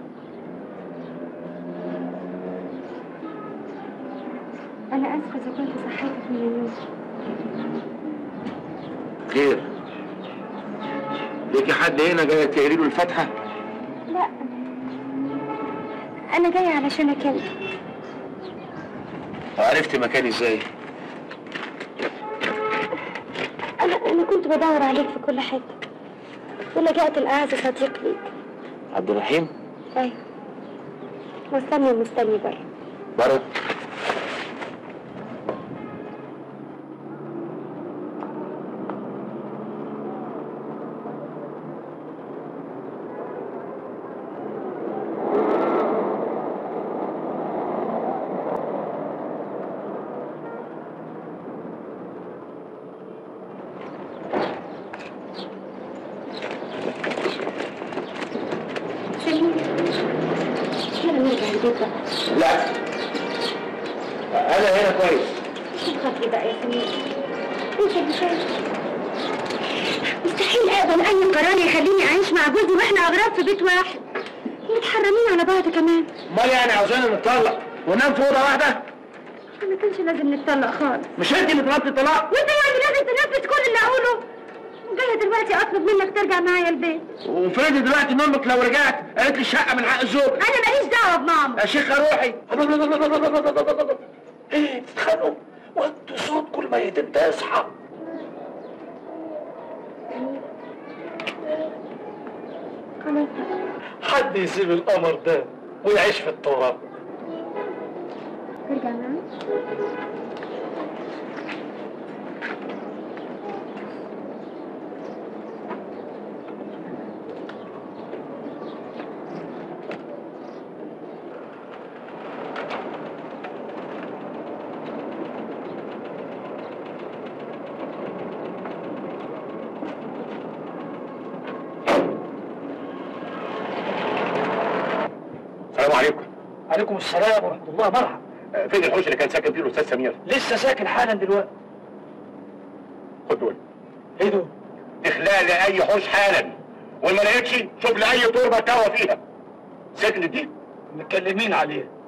أنا آسفة إذا كنت صحيتك من النوم خير ليكي حد هنا جاي تقري له الفاتحة لا أنا جاية علشانك أنت عرفت مكاني ازاي أنا أنا كنت بدور عليك في كل حتة ولجأت لأعز صديق ليك عبد الرحيم أيوة مستني مستني بره بره سمير يلا نرجع البيت بقى لا انا هنا كويس عشان خاطري بقى يا سمير انت اللي شايف مستحيل اقبل اي قرار يخليني اعيش مع جوزي واحنا اغراب في بيت واحد متحرمين على بعض كمان امال يعني عاوزانا نتطلق وننام في اوضه واحده ما كانش لازم نتطلق خالص مش انت اللي طلبت الطلاق وانت يعني لازم تنفذ كل اللي اقوله جايه دلوقتي اطلب منك ترجع معايا البيت وفرضي دلوقتي ان امك لو رجعت قالت لي الشقه من حق الزوج انا ماليش دعوه بماما يا شيخه روحي ايه بتتخانقوا وانتوا صوتكم الميت انت اصحى خلاص حد يسيب القمر ده ويعيش في التراب ترجع معايا السلام عليكم عليكم السلام ورحمة الله مرحبا آه، فين الحوش اللي كان ساكن فيه الاستاذ سمير لسه ساكن حالا دلوقتي خد دول ايه دول؟ اخلع لي اي حوش حالا وما لقيتش شوف لي اي تربه تهوى فيها ساكن دي متكلمين عليه